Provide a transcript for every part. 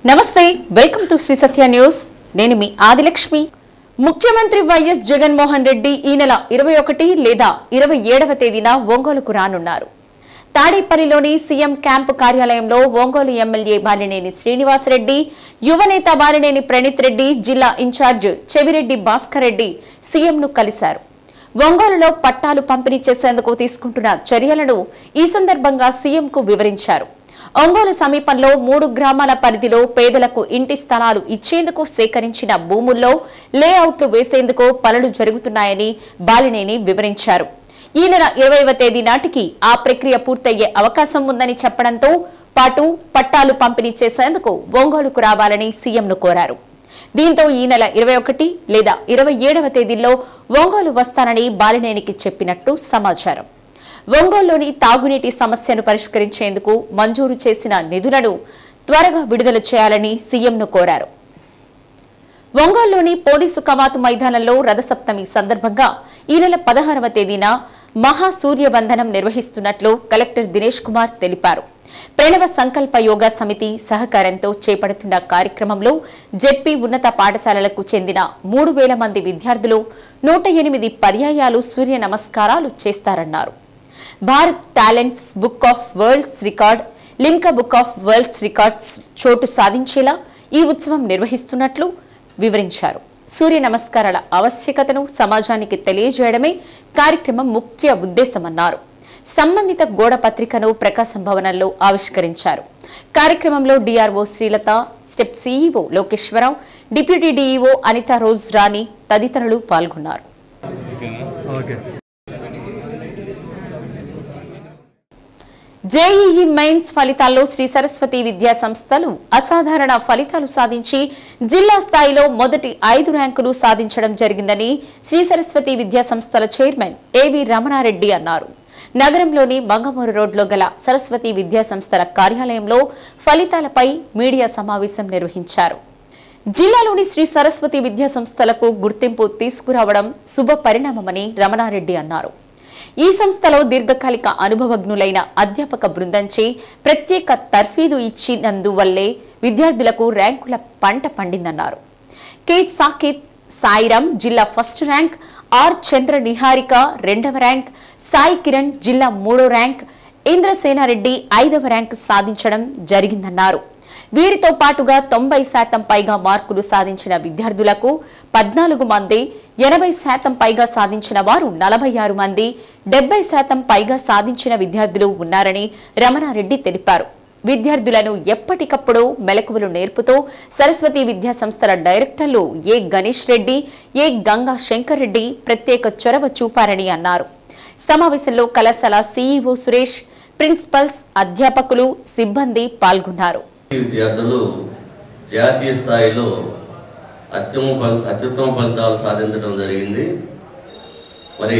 నమస్తే welcome to Sri Satya news నేను మీ ఆదిలక్ష్మి ముఖ్యమంత్రి వైఎస్ జగన్మోహన్ రెడ్డి ఈ నెల ఇరవై ఒకటి లేదా ఇరవై ఏడవ తేదీన ఒంగోలుకు రానున్నారు తాడేపల్లిలోని సీఎం క్యాంపు కార్యాలయంలో ఒంగోలు ఎమ్మెల్యే బాలినేని శ్రీనివాసరెడ్డి యువనేత బాలినేని ప్రణీత్ రెడ్డి జిల్లా ఇన్ఛార్జ్ చెవిరెడ్డి భాస్కర్ రెడ్డి సీఎంను కలిశారు ఒంగోలులో పట్టాలు పంపిణీ చేసేందుకు తీసుకుంటున్న చర్యలను ఈ సందర్భంగా సీఎంకు వివరించారు ఒంగోలు సమీపంలో మూడు గ్రామాల పరిధిలో పేదలకు ఇంటి స్థలాలు ఇచ్చేందుకు సేకరించిన భూముల్లో లేఅవుట్లు వేసేందుకు పనులు జరుగుతున్నాయని బాలినేని వివరించారు ఈ నెల ఇరవైవ తేదీ నాటికి ఆ ప్రక్రియ పూర్తయ్యే అవకాశం ఉందని చెప్పడంతో పాటు పట్టాలు పంపిణీ చేసేందుకు ఒంగోలుకు రావాలని సీఎంను కోరారు దీంతో ఈ నెల ఇరవై ఒకటి లేదా ఇరవై ఏడవ తేదీల్లో ఒంగోలు వస్తానని బాలినేనికి చెప్పినట్టు సమాచారం ఒంగోలులోని తాగునీటి సమస్యను పరిష్కరించేందుకు మంజూరు చేసిన నిధులను త్వరగా విడుదల చేయాలని సీఎంను కోరారు ఒంగోలులోని పోలీసు కవాతు మైదానంలో రథసప్తమి సందర్భంగా ఈ నెల పదహారవ తేదీన మహా సూర్యవందనం నిర్వహిస్తున్నట్లు కలెక్టర్ దినేష్ కుమార్ తెలిపారు ప్రణవ సంకల్ప యోగా సమితి సహకారంతో చేపడుతున్న కార్యక్రమంలో జెడ్పీ ఉన్నత పాఠశాలలకు చెందిన మూడు వేల మంది విద్యార్థులు నూట ఎనిమిది పర్యాయాలు సూర్య నమస్కారాలు చేస్తారన్నారు Bharat talents book of worlds record Limca book of worlds records చోటు సాధించేలా ఈ ఉత్సవం నిర్వహిస్తున్నట్లు వివరించారు సూర్య నమస్కారాల ఆవశ్యకతను సమాజానికి తెలియజేయడమే కార్యక్రమం ముఖ్య ఉద్దేశమన్నారు సంబంధిత గోడ పత్రికను ప్రకాశం భవనంలో ఆవిష్కరించారు కార్యక్రమంలో DRO Srilatha step CEO Lokeswararao deputy DEO Anitha Rose Rani తదితరులు పాల్గొన్నారు ఓకే జేఈఈ మెయిన్స్ ఫలితాల్లో శ్రీ సరస్వతి విద్యా సంస్థలు అసాధారణ ఫలితాలు సాధించి జిల్లా స్థాయిలో మొదటి ఐదు ర్యాంకులు సాధించడం జరిగిందని శ్రీ సరస్వతి విద్యా సంస్థల చైర్మన్ ఏవి రమణారెడ్డి అన్నారు నగరంలోని మంగమూరు రోడ్లో గల సరస్వతి విద్యా సంస్థల కార్యాలయంలో ఫలితాలపై మీడియా సమావేశం నిర్వహించారు జిల్లాలోని శ్రీ సరస్వతి విద్యా సంస్థలకు గుర్తింపు తీసుకురావడం శుభ పరిణామమని రమణారెడ్డి అన్నారు ఈ సంస్థలో దీర్ఘకాలిక అనుభవజ్ఞులైన అధ్యాపక బృందంచే ప్రత్యేక తర్ఫీదు ఇచ్చినందువల్లే విద్యార్థులకు ర్యాంకుల పంట పండిందన్నారు కె సాకిత్ సాయిరాం జిల్లా first rank R Chandra Niharika రెండవ ర్యాంక్ సాయి కిరణ్ జిల్లా మూడో ర్యాంక్ ఇంద్రసేనారెడ్డి ఐదవ ర్యాంక్ సాధించడం జరిగిందన్నారు వీరితో పాటుగా తొంభై శాతం పైగా మార్కులు సాధించిన విద్యార్థులకు పద్నాలుగు మంది ఎనభై శాతం పైగా సాధించిన వారు నలభై ఆరు మంది డెబ్బై శాతం పైగా సాధించిన విద్యార్థులు ఉన్నారని రమణారెడ్డి తెలిపారు విద్యార్థులను ఎప్పటికప్పుడు మెలకువలు నేర్పుతూ సరస్వతి విద్యా సంస్థల డైరెక్టర్లు ఏ గణేష్ రెడ్డి ఏ గంగా శంకర్ రెడ్డి ప్రత్యేక చొరవ చూపారని అన్నారు సమావేశంలో కళాశాల సీఈఓ సురేష్ ప్రిన్సిపల్స్ అధ్యాపకులు సిబ్బంది పాల్గొన్నారు విద్యార్థులు జాతీయ స్థాయిలో అత్యుమ ఫల అత్యుత్తమ ఫలితాలు సాధించడం జరిగింది మరి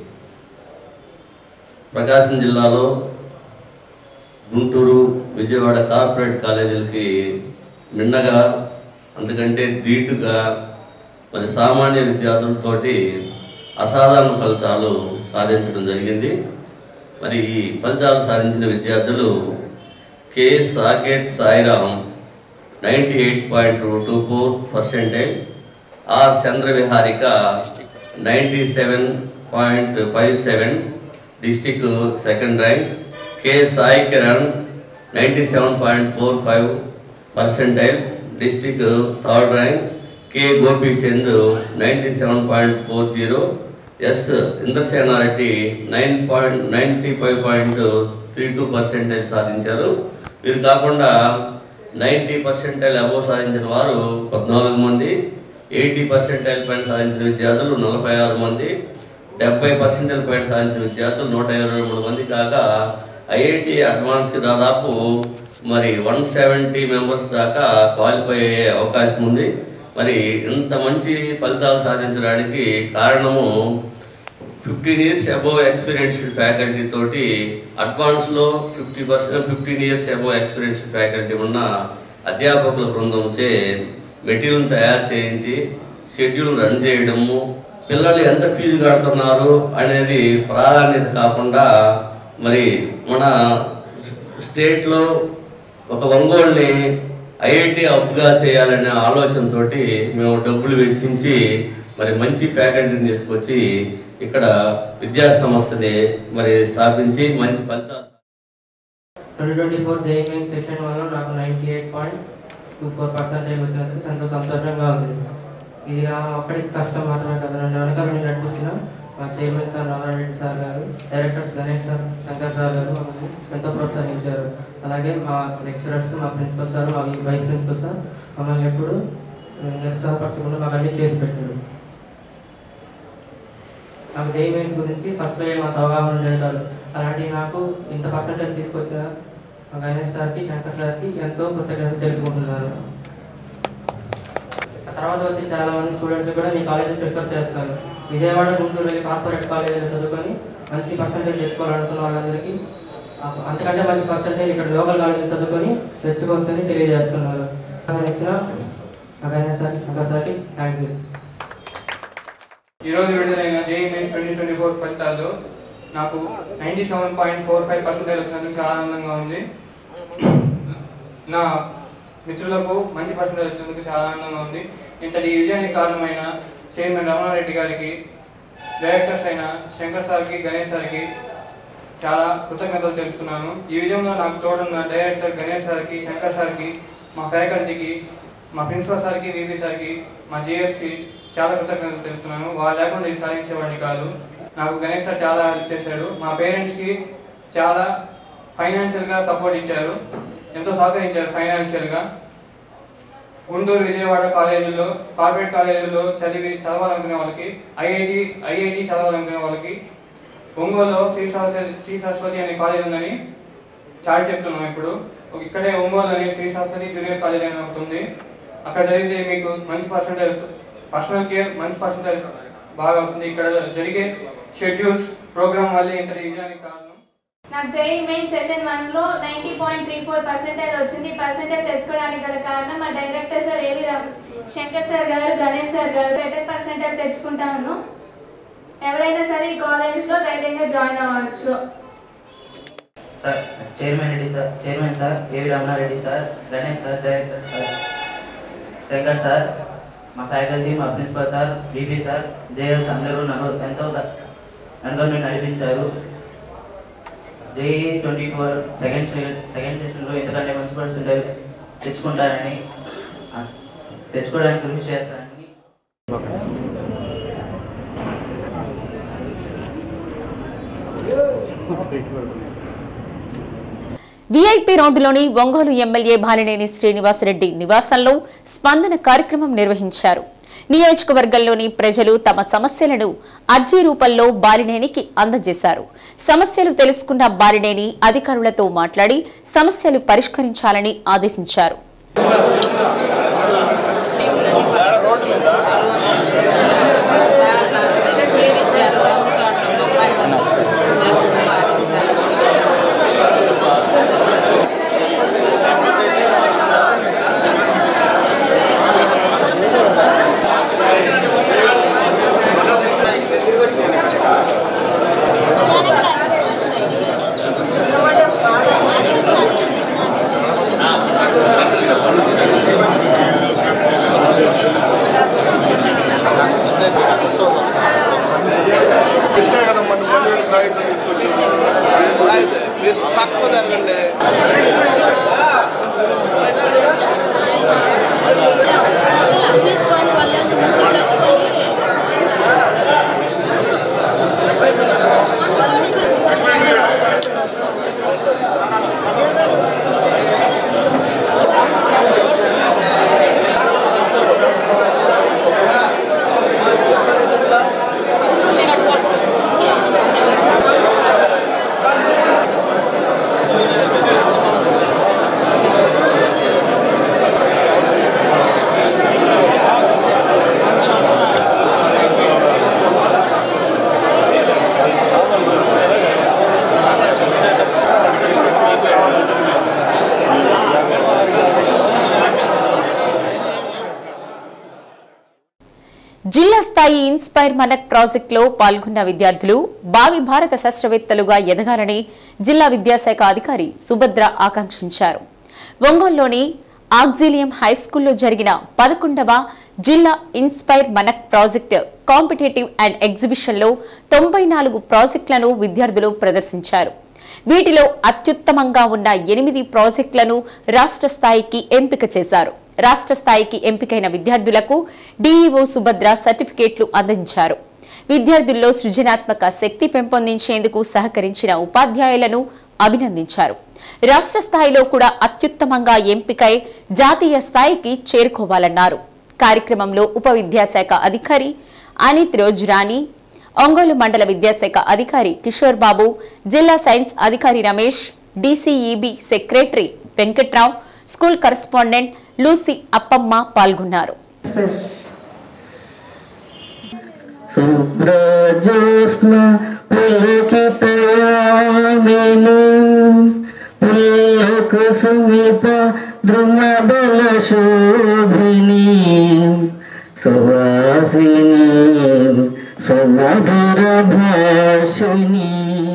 ప్రకాశం జిల్లాలో గుంటూరు విజయవాడ కార్పొరేట్ కాలేజీలకి మిన్నగా అంతకంటే ధీటుగా మరి సామాన్య విద్యార్థులతోటి అసాధారణ ఫలితాలు సాధించడం జరిగింది మరి ఈ ఫలితాలు సాధించిన విద్యార్థులు K Saketh Sairam ninety eight point two four percentage R Chandraviharika ninety seven point five seven district second rank K Sai Kiran ninety seven point four five percentile district third rank K Gopichand ninety seven point four zero S Indrasenareddy nine point ninety five point three two percentage సాధించారు వీరు కాకుండా ninety percentile above సాధించిన వారు పద్నాలుగు మంది eighty percentile పైన సాధించిన విద్యార్థులు నలభై ఆరు మంది డెబ్బై పర్సెంటైల్ పైన సాధించిన విద్యార్థులు నూట ఇరవై మూడు మంది కాగా ఐఐటి అడ్వాన్స్కి దాదాపు మరి వన్ సెవెంటీ మెంబర్స్ దాకా క్వాలిఫై అయ్యే అవకాశం ఉంది మరి ఇంత మంచి ఫలితాలు సాధించడానికి కారణము fifteen years above experienced faculty తోటి అడ్వాన్స్లో fifty percent fifteen years above experienced faculty ఉన్న అధ్యాపకుల బృందంచే మెటీరియల్ తయారు చేయించి షెడ్యూల్ రన్ చేయడము పిల్లలు ఎంత ఫీజు కడుతున్నారు అనేది ప్రాధాన్యత కాకుండా మరి మన స్టేట్లో ఒక ఒంగోలుని ఐఐటి హబ్గా చేయాలనే ఆలోచనతో మేము డబ్బులు వెచ్చించి మరి మంచి ఫ్యాకల్టీని తీసుకొచ్చి ఇక్కడ విద్యా సంస్థని మరి స్థాపించి మంచి ఫలితాలు twenty twenty four JE main session వల్ల నాకు ninety eight point two four percentage వచ్చినందుకు ఎంతో సంతోషంగా ఉంది ఇది నా ఒక్కడికి కష్టం మాత్రమే కదా నన్ను వెనక నేను నడిపించిన మా చైర్మన్ సార్ రామారెడ్డి సార్ గారు directors Ganesh sir Shankar sir గారు మమ్మల్ని ఎంతో ప్రోత్సహించారు అలాగే మా లెక్చరర్స్ మా ప్రిన్సిపల్ సార్ మా వైస్ ప్రిన్సిపల్ సార్ మమ్మల్ని ఎప్పుడు నిరుత్సాహపరచకుండా మాకు అన్ని చేసి పెట్టారు నాకు జేఈ మెయిన్స్ గురించి ఫస్ట్ లో మాకు అవగాహన ఉండేది కాదు అలాంటి నాకు ఇంత పర్సెంటేజ్ తీసుకొచ్చిన మా గణేష్ సార్కి శంకర్ సార్కి ఎంతో కృతజ్ఞత తెలుపుకుంటున్నాను ఆ తర్వాత వచ్చి చాలా మంది స్టూడెంట్స్ కూడా నీ కాలేజీ ప్రిఫర్ చేస్తారు విజయవాడ గుంటూరు వెళ్ళి కార్పొరేట్ కాలేజీలో చదువుకొని మంచి పర్సెంటేజ్ తెచ్చుకోవాలనుకున్న వాళ్ళందరికీ ఆ- అంతకంటే మంచి పర్సెంటేజ్ ఇక్కడ లోకల్ కాలేజీ చదువుకొని తెచ్చుకోవచ్చని తెలియజేస్తున్నారు ఇచ్చిన మా గణేష్ సార్కి శంకర్ సార్కి థ్యాంక్స్ ఈరోజు విడుదలైన JE mains twenty twenty four ఫలితాల్లో నాకు ninety seven point four five percentage వచ్చినందుకు చాలా ఆనందంగా ఉంది నా మిత్రులకు మంచి పర్సెంటేజ్ వచ్చినందుకు చాలా ఆనందంగా ఉంది ఇంతటి విజయానికి కారణమైన చైర్మన్ రమణారెడ్డి గారికి డైరెక్టర్స్ అయిన శంకర్ సార్కి గణేష్ సార్కి చాలా కృతజ్ఞతలు తెలుపుతున్నాను ఈ విజయంలో నాకు తోడున్న డైరెక్టర్ గణేష్ సార్కి శంకర్ సార్కి మా ఫ్యాకల్టీకి మా ప్రిన్సిపల్ సార్కి విపి సార్కి మా జిఎస్కి చాలా కృతజ్ఞతలు తెలుపుతున్నాను వాళ్ళు లేకుండా ఇది సాధించేవాడిని కాదు నాకు గణేష్ సార్ చాలా హెల్ప్ చేశాడు మా పేరెంట్స్కి చాలా ఫైనాన్షియల్గా సపోర్ట్ ఇచ్చారు ఎంతో సహకరించారు ఫైనాన్షియల్గా గుంటూరు విజయవాడ కాలేజీలో కార్పొరేట్ కాలేజీలో చదివి చదవాలనుకునే వాళ్ళకి ఐఐటి ఐఐటి చదవాలనుకునే వాళ్ళకి ఒంగోలులో శ్రీ సరస్వతి శ్రీ సరస్వతి అనే కాలేజ్ ఉందని చాటి చెప్తున్నాం ఇప్పుడు ఇక్కడే ఒంగోలు అనే శ్రీ సరస్వతి జూనియర్ కాలేజ్ అని ఒకటి ఉంది అక్కడ చదివితే మీకు మంచి పర్సంటేజ్ పర్సనల్ కేర్ మంచి పర్సంటేజ్ బాగా వస్తుంది ఇక్కడ జరిగే షెడ్యూల్స్ ప్రోగ్రామ్ వల్ల ఇంతటి విజయానికి కారణం నాకు జేఈ మెయిన్ సెషన్ వన్ లో ninety point three four percentage వచ్చింది పర్సెంటేజ్ తెచ్చుకోవడానికి గల కారణం మా డైరెక్టర్ సార్ ఏవి రామ్ శంకర్ సార్ గారు గణేష్ సార్ గారు బెటర్ పర్సెంటేజ్ తెచ్చుకుంటాను ఎవరైనా సరే ఈ కాలేజ్లో ధైర్యంగా జాయిన్ అవ్వచ్చు sir chairman Reddy sir chairman sir AV Ramanareddy sir Ganesh sir director sir Shekar sir మా ఫ్యాకల్టీ మా principal sir BB sir JS అందరూ నన్ను ఎంతో ద- వెనక నడిపించారు JE twenty four second second సెషన్లో ఇంతకంటే మంచి పర్సెంటేజ్ తెచ్చుకుంటారని ఆ, తెచ్చుకోవడానికి కృషి చేస్తానని వీఐపీ రోడ్డులోని ఒంగోలు ఎమ్మెల్యే బాలినేని శ్రీనివాసరెడ్డి నివాసంలో స్పందన కార్యక్రమం నిర్వహించారు నియోజకవర్గంలోని ప్రజలు తమ సమస్యలను అర్జీ రూపంలో బాలినేనికి అందజేశారు సమస్యలు తెలుసుకున్న బాలినేని అధికారులతో మాట్లాడి సమస్యలు పరిష్కరించాలని ఆదేశించారు తీసుకొని వాళ్ళు చెప్పుకొని జిల్లా స్థాయి ఇన్స్పైర్ మనక్ ప్రాజెక్టులో పాల్గొన్న విద్యార్థులు భావి భారత శాస్త్రవేత్తలుగా ఎదగాలని జిల్లా విద్యాశాఖ అధికారి సుభద్ర ఆకాంక్షించారు ఒంగోలులోని ఆక్సిలియం హై స్కూల్లో జరిగిన పదకొండవ జిల్లా inspire Manak project competitive and ఎగ్జిబిషన్లో తొంభై నాలుగు ప్రాజెక్టులను విద్యార్థులు ప్రదర్శించారు వీటిలో అత్యుత్తమంగా ఉన్న ఎనిమిది ప్రాజెక్టులను రాష్ట్ర స్థాయికి ఎంపిక చేశారు రాష్ట్ర స్థాయికి ఎంపికైన విద్యార్థులకు డీఈఓ సుభద్ర సర్టిఫికేట్లు అందించారు విద్యార్థుల్లో సృజనాత్మక శక్తి పెంపొందించేందుకు సహకరించిన ఉపాధ్యాయులను అభినందించారు రాష్ట్ర స్థాయిలో కూడా అత్యుత్తమంగా ఎంపికై జాతీయ స్థాయికి చేరుకోవాలన్నారు కార్యక్రమంలో ఉప విద్యాశాఖ అధికారి అనిత్ రోజ్ రాణి ఒంగోలు మండల విద్యాశాఖ అధికారి కిషోర్ బాబు జిల్లా సైన్స్ అధికారి Ramesh DCEB secretary Venkatrao school correspondent Lucy Appamma పాల్గొన్నారు శుభ్రజ్యోత్స్న పులకితయామిని పుల్లకుసుమిత ద్రుమదల శోభిని సువాసిని సుమధుర భాషిని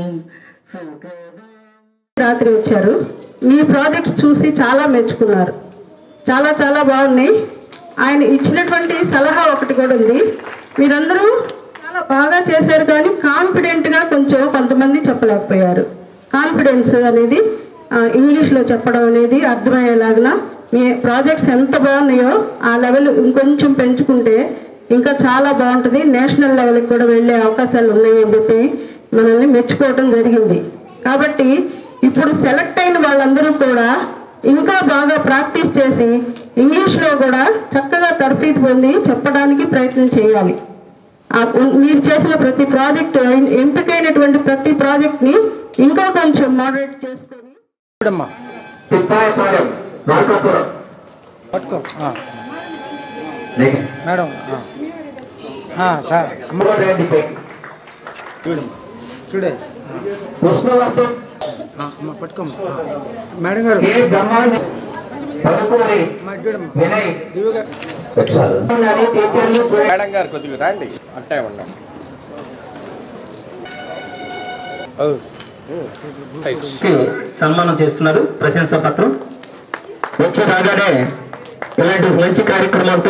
రాత్రి వచ్చారు మీ ప్రాజెక్ట్ చూసి చాలా మెచ్చుకున్నారు చాలా చాలా బాగున్నాయి ఆయన ఇచ్చినటువంటి సలహా ఒకటి కూడా ఉంది మీరందరూ చాలా బాగా చేశారు కానీ కాన్ఫిడెంట్గా కొంచెం కొంతమంది చెప్పలేకపోయారు కాన్ఫిడెన్స్ అనేది ఆ, ఇంగ్లీష్లో చెప్పడం అనేది అర్థమయ్యేలాగా మీ ప్రాజెక్ట్స్ ఎంత బాగున్నాయో ఆ లెవెల్ ఇంకొంచెం పెంచుకుంటే ఇంకా చాలా బాగుంటుంది నేషనల్ లెవెల్కి కూడా వెళ్ళే అవకాశాలు ఉన్నాయి అని చెప్పి మనల్ని మెచ్చుకోవడం జరిగింది కాబట్టి ఇప్పుడు సెలెక్ట్ అయిన వాళ్ళందరూ కూడా ఇంకా బాగా ప్రాక్టీస్ చేసి ఇంగ్లీష్లో కూడా చక్కగా తర్ఫీదు పొంది చెప్పడానికి ప్రయత్నం చేయాలి ఆ ఉ- మీరు చేసిన ప్రతి ప్రాజెక్ట్ ఎంపికైనటువంటి ప్రతి ప్రాజెక్ట్ని ఇంకా కొంచెం మోడరేట్ చేసుకొని తిప్పాయపాలెం రాకాపురం పట్టుకో ఆ, నెక్స్ట్ మేడం ఆ. ఆ, సార్ అమ్మ రెడ్డిపై చూడు చూడే కృష్ణవర్ధన్ ఆ, అమ్మ పట్టుకోమ్మ ఆ. మేడం గారు కె బ్రహ్మాండ పలుకూరి అమ్మ చూడమ్మ వినయ్ దివ్యగా ఉన్నారు టీచర్లు స్టూడెంట్స్ మేడం గారు కొద్దిగా రండి అట్టే ఉండండి కి సన్మానం చేస్తున్నారు ప్రశంసా పత్రం వచ్చి రాగానే ఇలాంటి మంచి కార్యక్రమంతో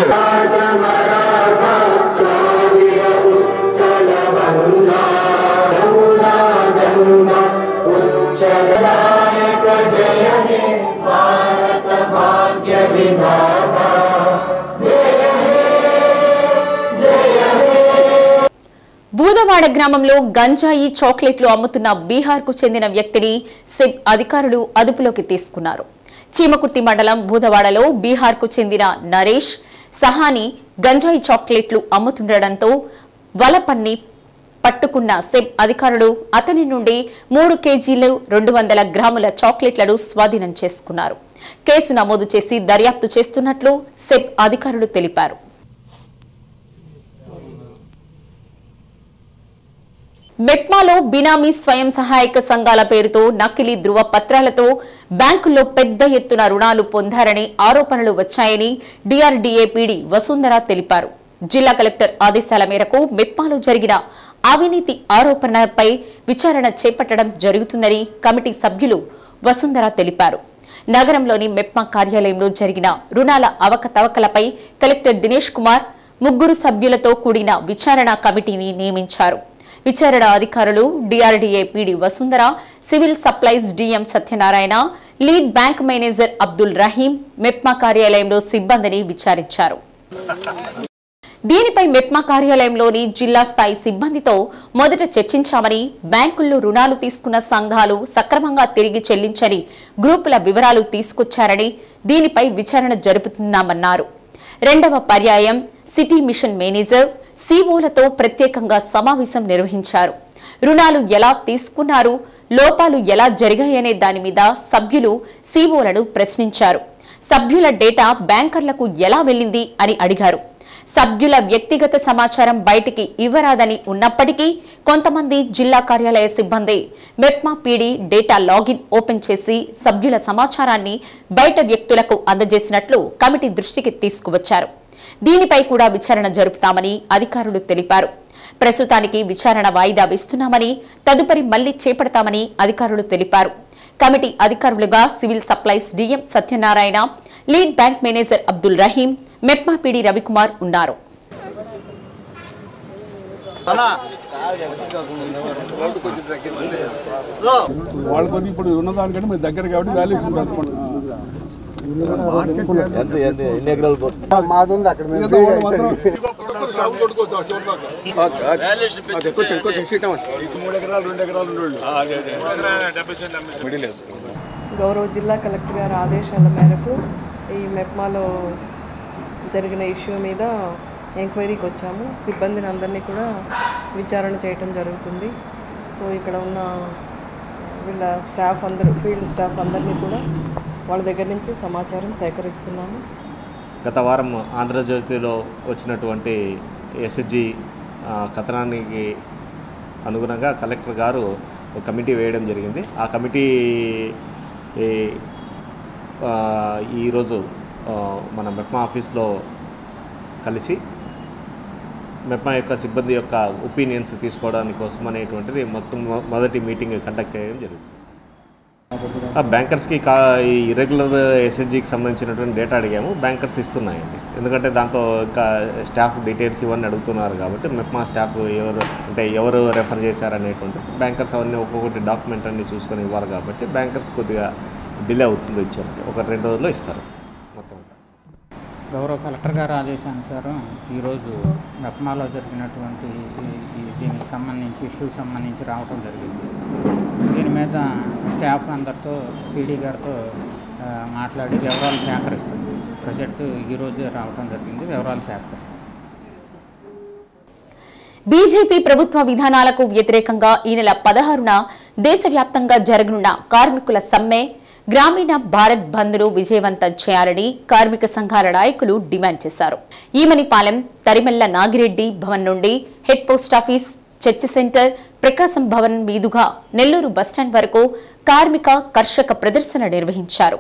బూదవాడ గ్రామంలో గంజాయి చాక్లెట్లు అమ్ముతున్న బీహార్కు చెందిన వ్యక్తిని సిబ్ అధికారులు అదుపులోకి తీసుకున్నారు చీమకుర్తి మండలం బూదవాడలో బీహార్కు చెందిన నరేష్ సహాని గంజాయి చాక్లెట్లు అమ్ముతుండటంతో వలపన్ని పట్టుకున్న సెబ్ అధికారులు అతని నుండి మూడు కేజీలు రెండు వందల గ్రాముల చాక్లెట్లను స్వాధీనం చేసుకున్నారు కేసు నమోదు చేసి దర్యాప్తు చేస్తున్నట్లు సెబ్ అధికారులు తెలిపారు మెప్మాలో బినామీ స్వయం సహాయక సంఘాల పేరుతో నకిలీ ధృవ పత్రాలతో బ్యాంకుల్లో పెద్ద ఎత్తున రుణాలు పొందారని ఆరోపణలు వచ్చాయని డిఆర్డీఏ పీడీ వసుంధర తెలిపారు జిల్లా కలెక్టర్ ఆదేశాల మేరకు మెప్మాలో జరిగిన అవినీతి ఆరోపణలపై విచారణ చేపట్టడం జరుగుతుందని కమిటీ సభ్యులు వసుంధర తెలిపారు నగరంలోని మెప్మా కార్యాలయంలో జరిగిన రుణాల అవకతవకలపై కలెక్టర్ దినేష్ కుమార్ ముగ్గురు సభ్యులతో కూడిన విచారణ కమిటీని నియమించారు విచారణ అధికారులు DRDA PD Vasundhara civil supplies DM Satyanarayana lead bank manager Abdul Rahim MEPMA కార్యాలయంలో సిబ్బందిని విచారించారు దీనిపై మెప్మా కార్యాలయంలోని జిల్లా స్థాయి సిబ్బందితో మొదట చర్చించామని బ్యాంకుల్లో రుణాలు తీసుకున్న సంఘాలు సక్రమంగా తిరిగి చెల్లించని గ్రూపుల వివరాలు తీసుకొచ్చారని దీనిపై విచారణ జరుపుతున్నామన్నారు రెండవ పర్యాయం సిటీ మిషన్ మేనేజర్ సీఓలతో ప్రత్యేకంగా సమావేశం నిర్వహించారు రుణాలు ఎలా తీసుకున్నారు లోపాలు ఎలా జరిగాయనే దాని మీద సభ్యులు సీఓలను ప్రశ్నించారు సభ్యుల డేటా బ్యాంకర్లకు ఎలా వెళ్ళింది అని అడిగారు సభ్యుల వ్యక్తిగత సమాచారం బయటికి ఇవ్వరాదని ఉన్నప్పటికీ కొంతమంది జిల్లా కార్యాలయ సిబ్బంది MEPMA PD data login open చేసి సభ్యుల సమాచారాన్ని బయట వ్యక్తులకు అందజేసినట్లు కమిటీ దృష్టికి తీసుకువచ్చారు దీనిపై కూడా విచారణ జరుపుతామని అధికారులు తెలిపారు ప్రస్తుతానికి విచారణ వాయిదా వేస్తున్నామని తదుపరి మళ్లీ చేపడతామని అధికారులు తెలిపారు కమిటీ అధికారులుగా civil supplies DM Satyanarayana lead bank manager Abdul Rahim MEPMA PD Ravikumar ఉన్నారు వాళ్ళు కొద్ది ఇప్పుడు ఉన్నదానికంటే మీరు దగ్గర కాబట్టి వాల్యూషన్ పెంచుకుంటున్నారు మాదుంది అక్కడ మేము మిగతా వాళ్ళు మాత్రం కొంచెం కొంచెం సీట్ గౌరవ జిల్లా కలెక్టర్ గారి ఆదేశాల మేరకు ఈ మెప్మాలో జరిగిన ఇష్యూ మీద ఎంక్వైరీకి వచ్చాము సిబ్బందిని అందరినీ కూడా విచారణ చేయటం జరుగుతుంది సో ఇక్కడ ఉన్న వీళ్ళ స్టాఫ్ అందరూ ఫీల్డ్ స్టాఫ్ అందరినీ కూడా వాళ్ళ దగ్గర నుంచి సమాచారం సేకరిస్తున్నాము గత వారం ఆంధ్రజ్యోతిలో వచ్చినటువంటి ఎస్ఎస్జి కథనానికి అనుగుణంగా కలెక్టర్ గారు ఒక కమిటీ వేయడం జరిగింది ఆ కమిటీ ఈ, ఆ, ఈరోజు ఆ, మన మెప్మా ఆఫీస్లో కలిసి మెప్మా యొక్క సిబ్బంది యొక్క ఒపీనియన్స్ తీసుకోవడానికి కోసం అనేటువంటిది మొత్తం మొ- మొదటి మీటింగ్ కండక్ట్ చేయడం జరిగింది ఆ బ్యాంకర్స్కి కా ఈ ఇరెగ్యులర్ ఎస్ఎస్జికి సంబంధించినటువంటి డేటా అడిగాము బ్యాంకర్స్ ఇస్తున్నాయండి ఎందుకంటే దాంట్లో ఇంకా స్టాఫ్ డీటెయిల్స్ ఇవన్నీ అడుగుతున్నారు కాబట్టి మెప్మా స్టాఫ్ ఎవరు అంటే ఎవరు రెఫర్ చేశారనేటువంటి బ్యాంకర్స్ అవన్నీ ఒక్కొక్కటి డాక్యుమెంట్ అన్ని చూసుకొని ఇవ్వాలి కాబట్టి బ్యాంకర్స్ కొద్దిగా డిలే అవుతుంది ఇచ్చారు ఒక రెండు రోజుల్లో ఇస్తారు మొత్తం గౌరవ కలెక్టర్ గారి ఆదేశానుసారం ఈరోజు రత్నాలో జరిగినటువంటి ఈ- ఈ దీనికి సంబంధించి ఇష్యూ సంబంధించి రావటం జరిగింది దీని మీద స్టాఫ్ అందరితో పీడీ గారితో ఆ, మాట్లాడి వివరాలు సేకరిస్తుంది ప్రజెంట్ ఈరోజే రావటం జరిగింది వివరాలు సేకరిస్తుంది బీజేపీ ప్రభుత్వ విధానాలకు వ్యతిరేకంగా ఈ నెల పదహారున దేశవ్యాప్తంగా జరగనున్న కార్మికుల సమ్మె గ్రామీణ భారత్ బంద్ను విజయవంతం చేయాలని కార్మిక సంఘాల నాయకులు డిమాండ్ చేశారు ఈమనిపాలెం తరిమెల్ల నాగిరెడ్డి భవన్ నుండి head post office church centre Prakasam Bhavan మీదుగా నెల్లూరు బస్టాండ్ వరకు కార్మిక కర్షక ప్రదర్శన నిర్వహించారు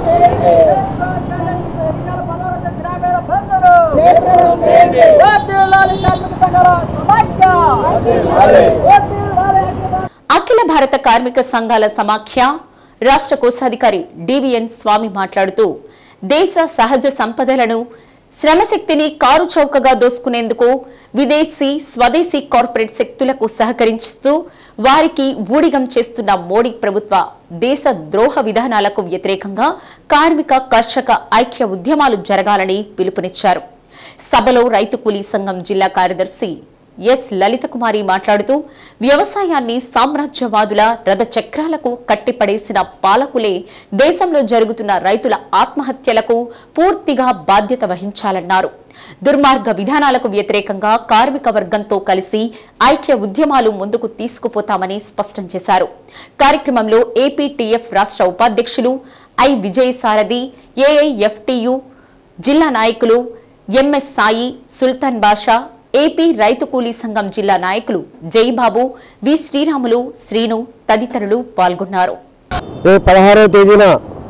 అఖిల భారత కార్మిక సంఘాల సమాఖ్య రాష్ట్ర కోశాధికారి డివిఎన్ స్వామి మాట్లాడుతూ దేశ సహజ సంపదలను శ్రమశక్తిని కారు చౌకగా దోసుకునేందుకు విదేశీ స్వదేశీ కార్పొరేట్ శక్తులకు సహకరిస్తూ వారికి ఊడిగం చేస్తున్న మోడీ ప్రభుత్వ దేశ ద్రోహ విధానాలకు వ్యతిరేకంగా కార్మిక కర్షక ఐక్య ఉద్యమాలు జరగాలని పిలుపునిచ్చారు సభలో రైతు కూలీ సంఘం జిల్లా కార్యదర్శి ఎస్ లలిత కుమారి మాట్లాడుతూ వ్యవసాయాన్ని సామ్రాజ్యవాదుల రథ చక్రాలకు కట్టిపడేసిన పాలకులే దేశంలో జరుగుతున్న రైతుల ఆత్మహత్యలకు పూర్తిగా బాధ్యత వహించాలన్నారు దుర్మార్గ విధానాలకు వ్యతిరేకంగా కార్మిక వర్గంతో కలిసి ఐక్య ఉద్యమాలు ముందుకు తీసుకుపోతామని స్పష్టం చేశారు కార్యక్రమంలో ఏపీటీఎఫ్ రాష్ట్ర ఉపాధ్యక్షులు ఐ విజయసారథి ఏఐఎఫ్టియు జిల్లా నాయకులు ఎంఎస్ సాయి సుల్తాన్ బాషా ఏపీ రైతు కూలీ సంఘం జిల్లా నాయకులు జైబాబు వి శ్రీరాములు శ్రీను తదితరులు పాల్గొన్నారు రేపు పదహారవ తేదీన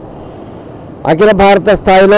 అఖిల భారత స్థాయిలో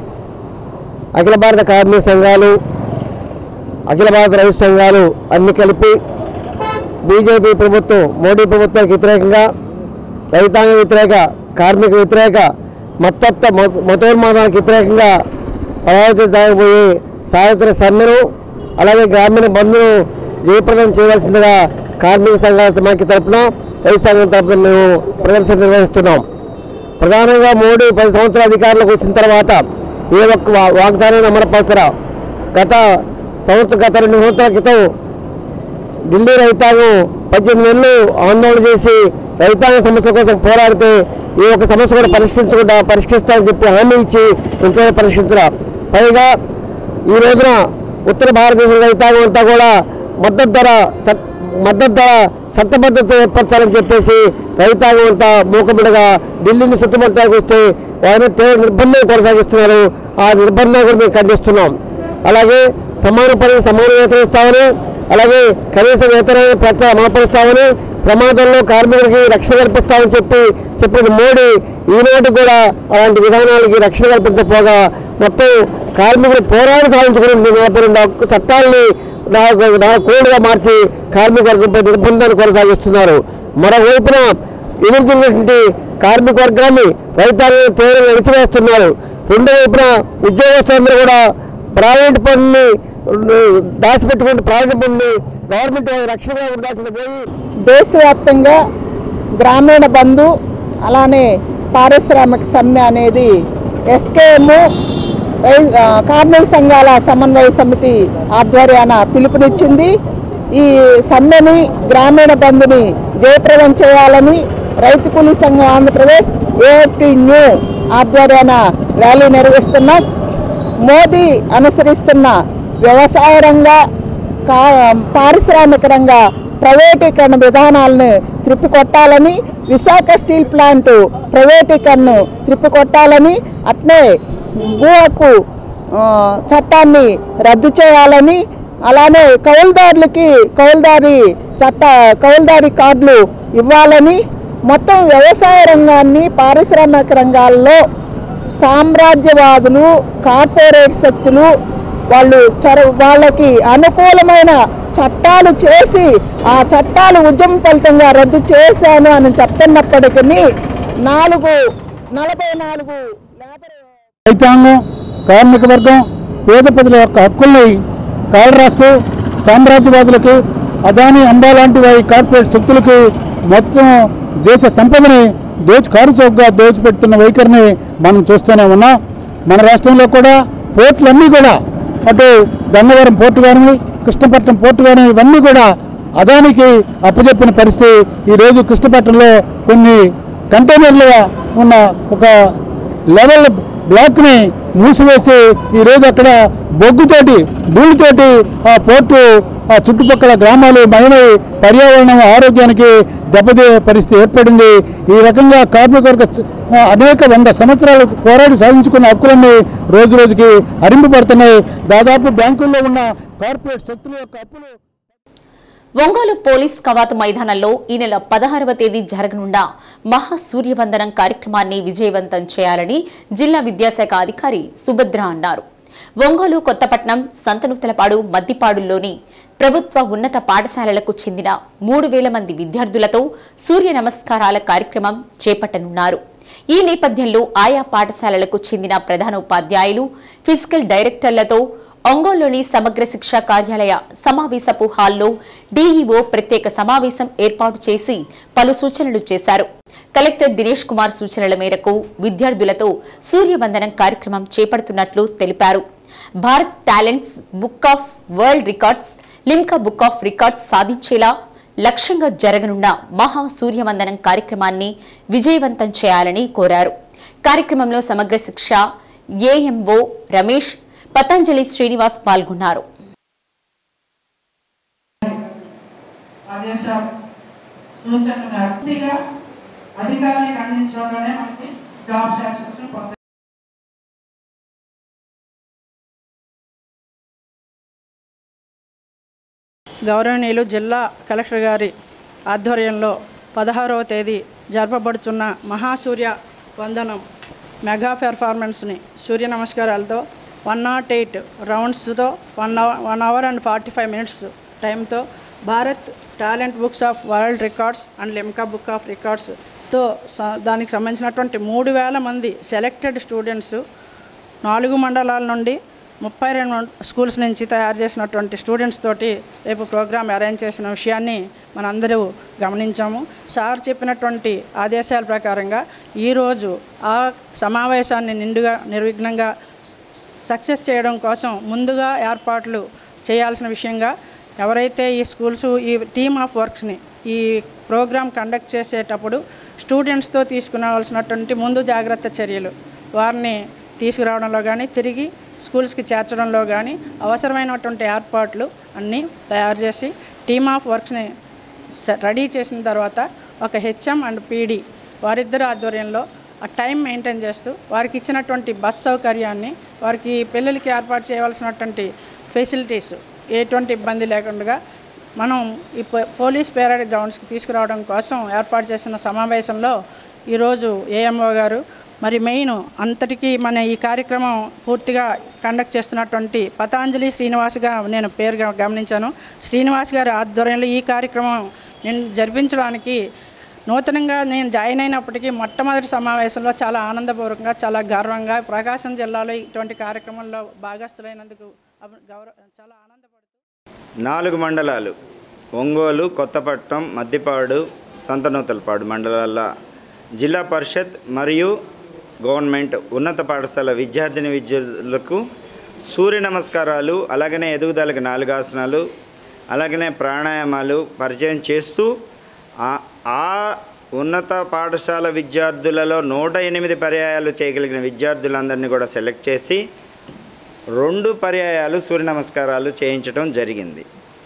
అఖిల భారత కార్మిక సంఘాలు అఖిల భారత రైతు సంఘాలు అన్ని కలిపి బీజేపీ ప్రభుత్వం మోడీ ప్రభుత్వానికి వ్యతిరేకంగా రైతాంగ వ్యతిరేక కార్మిక వ్యతిరేక మత్తత్వ మత- మతోన్మాదానికి వ్యతిరేకంగా ప్రభావితం జరగబోయే సాయంత్ర సమ్మెను అలాగే గ్రామీణ బంధును జయప్రదం చేయవలసిందిగా కార్మిక సంఘాల సమాఖ్య తరపున రైతు సంఘం తరపున మేము ప్రదర్శన నిర్వహిస్తున్నాం ప్రధానంగా మోడీ పది సంవత్సరాల అధికారంలోకి వచ్చిన తర్వాత ఏ ఒక్క వా- వాగ్దానాన్ని అమలుపరచరా గత సంవత్సరం గత రెండు సంవత్సరాల క్రితం ఢిల్లీ రైతాంగం పద్దెనిమిది నెలలు ఆందోళన చేసి రైతాంగ సమస్యల కోసం పోరాడితే ఈ ఒక్క సమస్య కూడా పరిష్కరించకుండా పరిష్కరిస్తామని చెప్పి హామీ ఇచ్చి ఇంతవరకు పరిష్కరించరా పైగా ఈ రోజున ఉత్తర భారతదేశం రైతాంగం అంతా కూడా మద్దతు ధర చట్- మద్దతు ధర చట్టబద్ధత ఏర్పరచాలని చెప్పేసి రైతాంగం అంతా మూకముడగా ఢిల్లీని చుట్టుముట్టడానికి వస్తే వారిని తీవ్ర నిర్బంధం కొనసాగిస్తున్నారు ఆ నిర్బంధం కూడా మేము ఖండిస్తున్నాం అలాగే సమాన పని సమాన వేతనం ఇస్తామని అలాగే కనీస వేతనాన్ని ప్రతి అమలుపరుస్తామని ప్రమాదంలో కార్మికుడికి రక్షణ కల్పిస్తామని చెప్పి చెప్పిన మోడీ ఈనాటి కూడా అలాంటి విధానాలకి రక్షణ కల్పించకపోగా మొత్తం కార్మికులు పోరాడి సాధించుకుని నేపథ్యంలో చట్టాలని నాకు నా కోడ్గా మార్చి కార్మిక వర్గంపై నిర్బంధాన్ని కొనసాగిస్తున్నారు మరోవైపున ఎదుర్కొన్నటువంటి కార్మిక వర్గాన్ని రైతాంగం తీవ్రంగా అణిచివేస్తున్నారు రెండో వైపున ఉద్యోగస్తులందరూ కూడా ప్రైవేట్ పనుల్ని దాచిపెట్టుకుంటూ ప్రైవేట్ పనుల్ని గవర్నమెంట్ రక్షణగా ఉండాల్సిన పోయి దేశవ్యాప్తంగా గ్రామీణ బంధు అలానే పారిశ్రామిక సమ్మె అనేది ఎస్కేఎం కార్మిక సంఘాల సమన్వయ సమితి ఆధ్వర్యాన పిలుపునిచ్చింది ఈ సమ్మెని గ్రామీణ బంధుని జయప్రదం చేయాలని రైతు కూలీ సంఘం ఆంధ్రప్రదేశ్ ఏఎఫ్టి న్యూ ఆధ్వర్యాన ర్యాలీ నిర్వహిస్తున్నాం మోదీ అనుసరిస్తున్న వ్యవసాయ రంగ కా పారిశ్రామిక రంగ ప్రైవేటీకరణ విధానాలను త్రిప్పికొట్టాలని విశాఖ స్టీల్ ప్లాంట్ ప్రైవేటీకరణను త్రిప్పికొట్టాలని అట్నే భూ హక్కు ఆ, చట్టాన్ని రద్దు చేయాలని అలానే కౌలుదారులకి కౌలుదారి చట్ట కౌలుదారి కార్డులు ఇవ్వాలని మొత్తం వ్యవసాయ రంగాన్ని పారిశ్రామిక రంగాల్లో సామ్రాజ్యవాదులు కార్పొరేట్ శక్తులు వాళ్ళు చర వాళ్ళకి అనుకూలమైన చట్టాలు చేసి ఆ చట్టాలు ఉద్యమ ఫలితంగా రద్దు చేశాను అని చెప్తున్నప్పటికీ నాలుగు నలభై నాలుగు రైతాంగం కార్మిక వర్గం పేద ప్రజల యొక్క హక్కుల్ని కాలరాస్తూ సామ్రాజ్యవాదులకి అదాని అంబా లాంటి వారి కార్పొరేట్ శక్తులకి మొత్తం దేశ సంపదని దోచి కారు చౌకగా దోచిపెడుతున్న వైఖరిని మనం చూస్తూనే ఉన్నాం మన రాష్ట్రంలో కూడా పోర్టులన్నీ కూడా అటు గన్నవరం పోర్టు కానీ కృష్ణపట్నం పోర్టు కానీ ఇవన్నీ కూడా అదానికి అప్పచెప్పిన పరిస్థితి ఈరోజు కృష్ణపట్నంలో కొన్ని కంటైనర్లుగా ఉన్న ఒక లెవెల్ బ్లాక్ని మూసివేసి ఈరోజు అక్కడ బొగ్గుతోటి ధూళితోటి ఆ పోర్టు ఆ చుట్టుపక్కల గ్రామాలు మహిళ పర్యావరణం ఆరోగ్యానికి దెబ్బతే పరిస్థితి ఏర్పడింది ఈ రకంగా కార్మిక వర్గ చ- ఆ, అనేక వంద సంవత్సరాలు పోరాడి సాధించుకున్న హక్కులన్నీ రోజు రోజుకి అరింపబడుతున్నాయి దాదాపు బ్యాంకుల్లో ఉన్న కార్పొరేట్ శక్తుల యొక్క అప్పులు ఒంగోలు పోలీస్ కవాతు మైదానంలో ఈ నెల పదహారవ తేదీ జరగనున్న మహా సూర్యవందనం కార్యక్రమాన్ని విజయవంతం చేయాలని జిల్లా విద్యాశాఖ అధికారి సుభద్ర అన్నారు ఒంగోలు కొత్తపట్నం సంతనూతలపాడు మద్దిపాడుల్లోని ప్రభుత్వ ఉన్నత పాఠశాలలకు చెందిన మూడు వేల మంది విద్యార్థులతో సూర్య నమస్కారాల కార్యక్రమం చేపట్టనున్నారు ఈ నేపథ్యంలో ఆయా పాఠశాలలకు చెందిన ప్రధాన ఉపాధ్యాయులు ఫిజికల్ డైరెక్టర్లతో ఒంగోలులోని సమగ్ర శిక్ష కార్యాలయ సమావేశపు హాల్లో డీఈఓ ప్రత్యేక సమావేశం ఏర్పాటు చేసి పలు సూచనలు చేశారు కలెక్టర్ దినేష్ కుమార్ సూచనల మేరకు విద్యార్థులతో సూర్యవందనం కార్యక్రమం చేపడుతున్నట్లు తెలిపారు Bharat talents book of world records Limca book of records సాధించేలా లక్ష్యంగా జరగనున్న మహా సూర్యవందనం కార్యక్రమాన్ని విజయవంతం చేయాలని కోరారు కార్యక్రమంలో సమగ్ర శిక్ష ఏఎంఓ రమేష్ పతంజలి శ్రీనివాస్ పాల్గొన్నారు ఆదేశ సూచనలు పూర్తిగా అధికారానికి అందించడంలోనే మనకి జాబ్ సాటిస్ఫాక్షన్ పొందాలి గౌరవనీయులు జిల్లా కలెక్టర్ గారి ఆధ్వర్యంలో పదహారవ తేదీ జరపబడుతున్న మహాసూర్య వందనం మెగా పెర్ఫార్మెన్స్ని సూర్య నమస్కారాలతో వన్ నాట్ ఎయిట్ రౌండ్స్తో one hour one hour and forty five minutes టైంతో Bharat talent books of world records and Limca book of రికార్డ్స్తో దానికి సంబంధించినటువంటి మూడు వేల మంది సెలెక్టెడ్ స్టూడెంట్స్ నాలుగు మండలాల నుండి ముప్పై రెండు స్కూల్స్ నుంచి తయారు చేసినటువంటి స్టూడెంట్స్ తోటి రేపు ప్రోగ్రామ్ అరేంజ్ చేసిన విషయాన్ని మనందరూ గమనించాము సార్ చెప్పినటువంటి ఆదేశాల ప్రకారంగా ఈరోజు ఆ సమావేశాన్ని నిండుగా నిర్విఘ్నంగా సక్సెస్ చేయడం కోసం ముందుగా ఏర్పాట్లు చేయాల్సిన విషయంగా ఎవరైతే ఈ స్కూల్స్ ఈ టీమ్ ఆఫ్ వర్క్స్ని ఈ ప్రోగ్రామ్ కండక్ట్ చేసేటప్పుడు స్టూడెంట్స్తో తీసుకునవలసినటువంటి ముందు జాగ్రత్త చర్యలు వారిని తీసుకురావడంలో కానీ తిరిగి స్కూల్స్కి చేర్చడంలో కానీ అవసరమైనటువంటి ఏర్పాట్లు అన్నీ తయారు చేసి టీమ్ ఆఫ్ వర్క్స్ని స- రెడీ చేసిన తర్వాత ఒక హెచ్ఎం అండ్ పీడీ వారిద్దరి ఆధ్వర్యంలో ఆ టైం మెయింటైన్ చేస్తూ వారికి ఇచ్చినటువంటి బస్ సౌకర్యాన్ని వారికి పిల్లలకి ఏర్పాటు చేయవలసినటువంటి ఫెసిలిటీస్ ఎటువంటి ఇబ్బంది లేకుండా మనం ఈ పో- పోలీస్ పేరడ్ గ్రౌండ్స్కి తీసుకురావడం కోసం ఏర్పాటు చేసిన సమావేశంలో ఈరోజు ఏఎంఓ గారు మరి మెయిన్ అంతటికీ మన ఈ కార్యక్రమం పూర్తిగా కండక్ట్ చేస్తున్నటువంటి పతాంజలి శ్రీనివాస్గా నేను పేరుగా గమనించాను శ్రీనివాస్ గారి ఆధ్వర్యంలో ఈ కార్యక్రమం నేను జరిపించడానికి నూతనంగా నేను జాయిన్ అయినప్పటికీ మొట్టమొదటి సమావేశంలో చాలా ఆనందపూర్వకంగా చాలా గర్వంగా ప్రకాశం జిల్లాలో ఇటువంటి కార్యక్రమంలో భాగస్థులైనందుకు అభి- గౌరవ చాలా ఆనందపడుతూ నాలుగు మండలాలు ఒంగోలు కొత్తపట్నం మద్దిపాడు సంతనూతలపాడు మండలాల జిల్లా పరిషత్ మరియు గవర్నమెంట్ ఉన్నత పాఠశాల విద్యార్థిని విద్యార్థులకు సూర్య నమస్కారాలు అలాగనే ఎదుగుదలకు నాలుగు ఆసనాలు అలాగనే ప్రాణాయామాలు పరిచయం చేస్తూ ఆ- ఆ ఉన్నత పాఠశాల విద్యార్థులలో నూట ఎనిమిది పర్యాయాలు చేయగలిగిన విద్యార్థులందరినీ కూడా సెలెక్ట్ చేసి రెండు పర్యాయాలు సూర్య నమస్కారాలు చేయించడం జరిగింది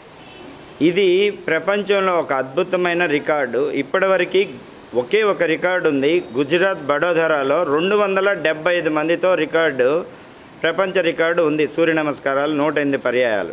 ఇది ప్రపంచంలో ఒక అద్భుతమైన రికార్డు ఇప్పటివరకు ఒకే ఒక రికార్డు ఉంది గుజరాత్ బడోదరాలో రెండు వందల డెబ్బై ఐదు మందితో రికార్డు ప్రపంచ రికార్డు ఉంది సూర్య నమస్కారాలు నూట ఎనిమిది పర్యాయాలు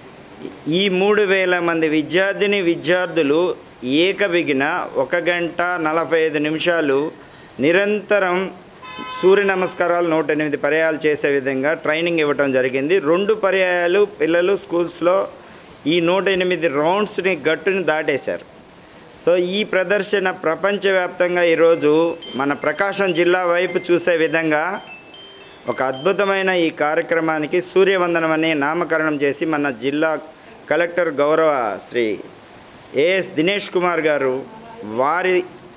ఈ మూడు వేల మంది విద్యార్థిని విద్యార్థులు ఏకబిగిన ఒక గంట నలభై ఐదు నిమిషాలు నిరంతరం సూర్య నమస్కారాలు నూట ఎనిమిది పర్యాయాలు చేసే విధంగా ట్రైనింగ్ ఇవ్వటం జరిగింది రెండు పర్యాయాలు పిల్లలు స్కూల్స్లో ఈ నూట ఎనిమిది రౌండ్స్ని గట్టుని దాటేశారు సో ఈ ప్రదర్శన ప్రపంచవ్యాప్తంగా ఈరోజు మన ప్రకాశం జిల్లా వైపు చూసే విధంగా ఒక అద్భుతమైన ఈ కార్యక్రమానికి సూర్యవందనం అని నామకరణం చేసి మన జిల్లా కలెక్టర్ గౌరవ శ్రీ ఏఎస్ దినేష్ కుమార్ గారు వారి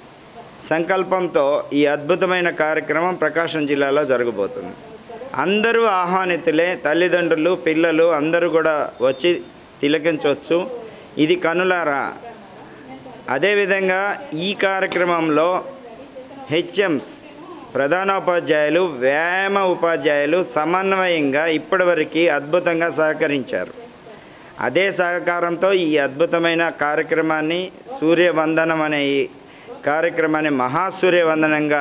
సంకల్పంతో ఈ అద్భుతమైన కార్యక్రమం ప్రకాశం జిల్లాలో జరగబోతుంది అందరూ ఆహ్వానితులే తల్లిదండ్రులు పిల్లలు అందరూ కూడా వచ్చి తిలకించవచ్చు ఇది కనులారా అదేవిధంగా ఈ కార్యక్రమంలో హెచ్ఎంస్ ప్రధానోపాధ్యాయులు వ్యాయామ ఉపాధ్యాయులు సమన్వయంగా ఇప్పటివరకు అద్భుతంగా సహకరించారు అదే సహకారంతో ఈ అద్భుతమైన కార్యక్రమాన్ని సూర్యవందనం అనే ఈ కార్యక్రమాన్ని మహాసూర్యవందనంగా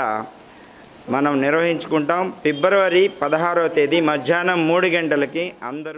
మనం నిర్వహించుకుంటాం ఫిబ్రవరి పదహారవ తేదీ మధ్యాహ్నం మూడు గంటలకి అందరూ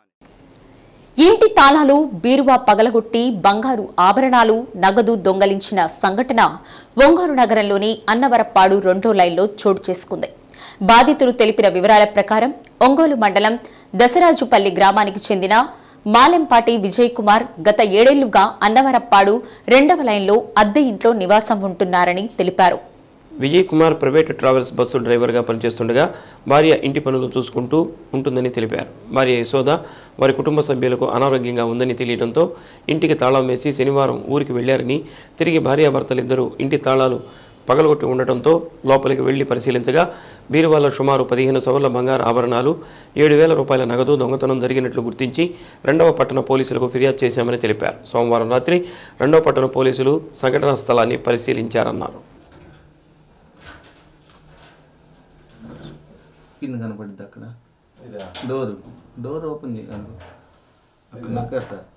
ఇంటి తాళాలు బీరువా పగలగొట్టి బంగారు ఆభరణాలు నగదు దొంగలించిన సంఘటన ఒంగోలు నగరంలోని అన్నవరప్పాడు రెండో లైన్లో చోటు చేసుకుంది బాధితులు తెలిపిన వివరాల ప్రకారం ఒంగోలు మండలం దసరాజుపల్లి గ్రామానికి చెందిన మాలెంపాటి విజయ్ కుమార్ గత ఏడేళ్లుగా అన్నవరప్పాడు రెండవ లైన్లో అద్దె ఇంట్లో నివాసం ఉంటున్నారని తెలిపారు Vijay Kumar private travels bus డ్రైవర్గా పనిచేస్తుండగా భార్య ఇంటి పనులు చూసుకుంటూ ఉంటుందని తెలిపారు భార్య యశోద వారి కుటుంబ సభ్యులకు అనారోగ్యంగా ఉందని తెలియడంతో ఇంటికి తాళం వేసి శనివారం ఊరికి వెళ్లారని తిరిగి భార్యాభర్తలిద్దరూ ఇంటి తాళాలు పగలగొట్టి ఉండటంతో లోపలికి వెళ్లి పరిశీలించగా బీరువాలో సుమారు పదిహేను సవర్ల బంగారు ఆభరణాలు ఏడు వేల రూపాయల నగదు దొంగతనం జరిగినట్లు గుర్తించి రెండవ పట్టణ పోలీసులకు ఫిర్యాదు చేశామని తెలిపారు సోమవారం రాత్రి రెండవ పట్టణ పోలీసులు సంఘటనా స్థలాన్ని పరిశీలించారన్నారు కింద కనపడింది అక్కడ డోర్ డోర్ ఓపెన్ చేయండి అక్కడ నొక్కారు సార్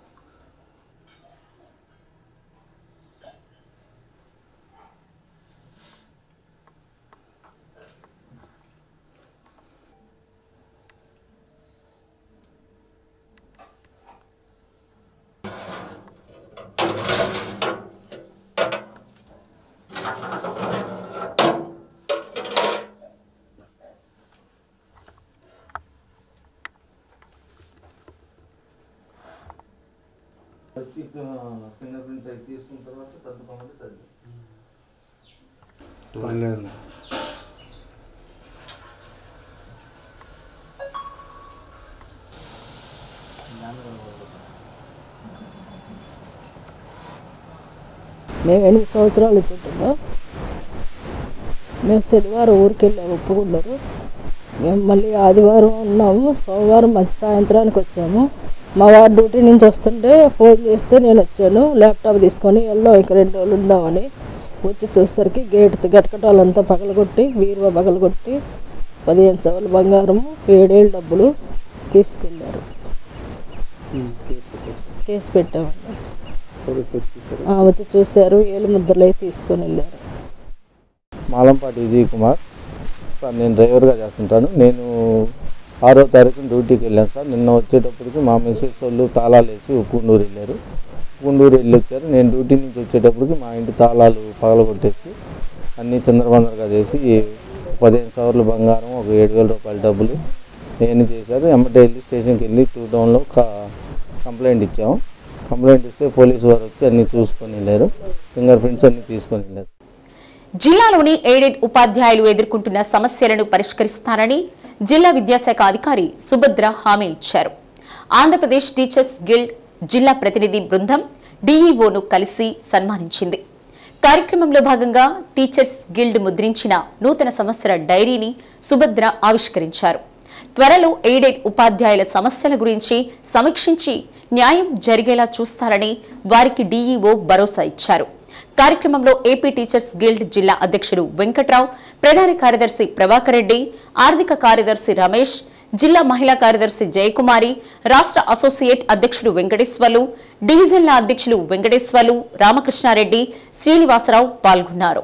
వచ్చి ఫింగర్ ప్రింట్స్ అవి తీసుకున్న తర్వాత సర్దుకోమంటే సర్దు పర్లేదు మేము ఎనిమిది సంవత్సరాలు వచ్చుంటున్నాం మేము శనివారం ఊరికి వెళ్ళాము ఒప్పుకున్నారు మేము మళ్ళీ ఆదివారం ఉన్నాము సోమవారం మధ్య సాయంత్రానికి వచ్చాము మా వారు డ్యూటీ నుంచి వస్తుంటే ఫోన్ చేస్తే నేను వచ్చాను ల్యాప్టాప్ తీసుకొని వెళ్దాం ఇక రెండు రోజులు ఉందామని వచ్చి చూసేసరికి గేట్ గటకటాలంతా పగలగొట్టి బీరువా పగలగొట్టి పదిహేను సవర్ల బంగారము ఏడేళ్ళు డబ్బులు తీసుకెళ్ళారు కేసు పెట్టామండి ఆ, వచ్చి చూశారు ఏళ్ళు ముద్రలు అయితే తీసుకొని వెళ్ళారు మాలంపాటి విజయ్ కుమార్ సార్ నేను డ్రైవర్గా చేస్తుంటాను నేను ఆరో తారీఖున డ్యూటీకి వెళ్ళాను సార్ నిన్న వచ్చేటప్పటికి మా మిస్సెస్ వాళ్ళు తాళాలు వేసి ఉప్పుండూరు వెళ్ళారు ఉప్పుండూరు వెళ్ళి వచ్చారు నేను డ్యూటీ నుంచి వచ్చేటప్పటికి మా ఇంటి తాళాలు పగలగొట్టేసి అన్నీ చిందరబందరగా చేసి పదిహేను సవర్లు బంగారం ఒక ఏడు వేల రూపాయల డబ్బులు నేను చేశారు ఎమ్మటే వెళ్ళి స్టేషన్కి వెళ్ళి టూ టౌన్లో కా కంప్లైంట్ ఇచ్చాము కంప్లైంట్ ఇస్తే పోలీసు వారు వచ్చి అన్నీ చూసుకొని వెళ్ళారు ఫింగర్ ప్రింట్స్ అన్ని తీసుకొని వెళ్ళారు జిల్లాలోని ఎయిడెడ్ ఉపాధ్యాయులు ఎదుర్కొంటున్న సమస్యలను పరిష్కరిస్తారని జిల్లా విద్యాశాఖ అధికారి సుభద్ర హామీ ఇచ్చారు ఆంధ్రప్రదేశ్ టీచర్స్ గిల్డ్ జిల్లా ప్రతినిధి బృందం డీఈఓను కలిసి సన్మానించింది కార్యక్రమంలో భాగంగా టీచర్స్ గిల్డ్ ముద్రించిన నూతన సంవత్సర డైరీని సుభద్ర ఆవిష్కరించారు త్వరలో ఎయిడెడ్ ఉపాధ్యాయుల సమస్యల గురించి సమీక్షించి న్యాయం జరిగేలా చూస్తారని వారికి డీఈఓ భరోసా ఇచ్చారు కార్యక్రమంలో ఏపీ టీచర్స్ గిల్డ్ జిల్లా అధ్యక్షుడు వెంకట్రావు ప్రధాన కార్యదర్శి ప్రభాకర్ రెడ్డి ఆర్థిక కార్యదర్శి రమేష్ జిల్లా మహిళా కార్యదర్శి జయకుమారి రాష్ట్ర అసోసియేట్ అధ్యక్షుడు వెంకటేశ్వర్లు డివిజన్ల అధ్యక్షులు వెంకటేశ్వర్లు రామకృష్ణారెడ్డి శ్రీనివాసరావు పాల్గొన్నారు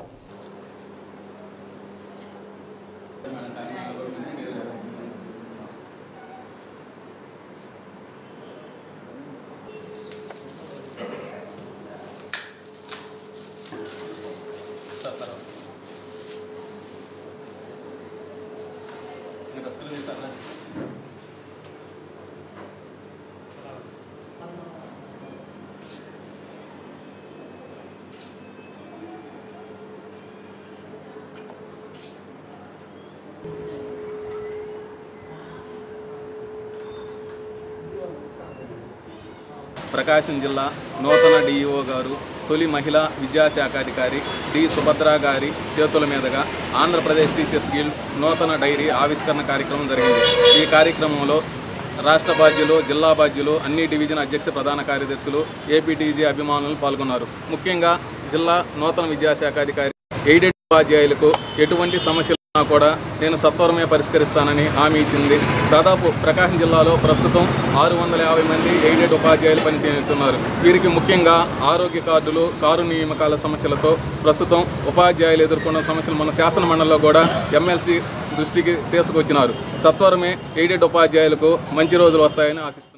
ప్రకాశం జిల్లా నూతన డిఈఓ గారు తొలి మహిళా విద్యాశాఖాధికారి డి సుభద్ర గారి చేతుల మీదుగా ఆంధ్రప్రదేశ్ టీచర్స్ గిల్డ్ నూతన డైరీ ఆవిష్కరణ కార్యక్రమం జరిగింది ఈ కార్యక్రమంలో రాష్ట్ర బాధ్యులు జిల్లా బాధ్యులు అన్ని డివిజన్ అధ్యక్ష ప్రధాన కార్యదర్శులు ఏపీటీజీ అభిమానులు పాల్గొన్నారు ముఖ్యంగా జిల్లా నూతన విద్యాశాఖాధికారి ఎయిడెడ్ ఉపాధ్యాయులకు ఎటువంటి సమస్యలు ఉన్నా కూడా నేను సత్వరమే పరిష్కరిస్తానని హామీ ఇచ్చింది దాదాపు ప్రకాశం జిల్లాలో ప్రస్తుతం ఆరు వందల యాభై మంది ఎయిడెడ్ ఉపాధ్యాయులు పనిచేస్తున్నారు వీరికి ముఖ్యంగా ఆరోగ్య కార్డులు కారు నియామకాల సమస్యలతో ప్రస్తుతం ఉపాధ్యాయులు ఎదుర్కొన్న సమస్యలు మన శాసన మండలిలో కూడా ఎమ్మెల్సీ దృష్టికి తీసుకొచ్చినారు సత్వరమే ఎయిడెడ్ ఉపాధ్యాయులకు మంచి రోజులు వస్తాయని ఆశిస్తున్నాను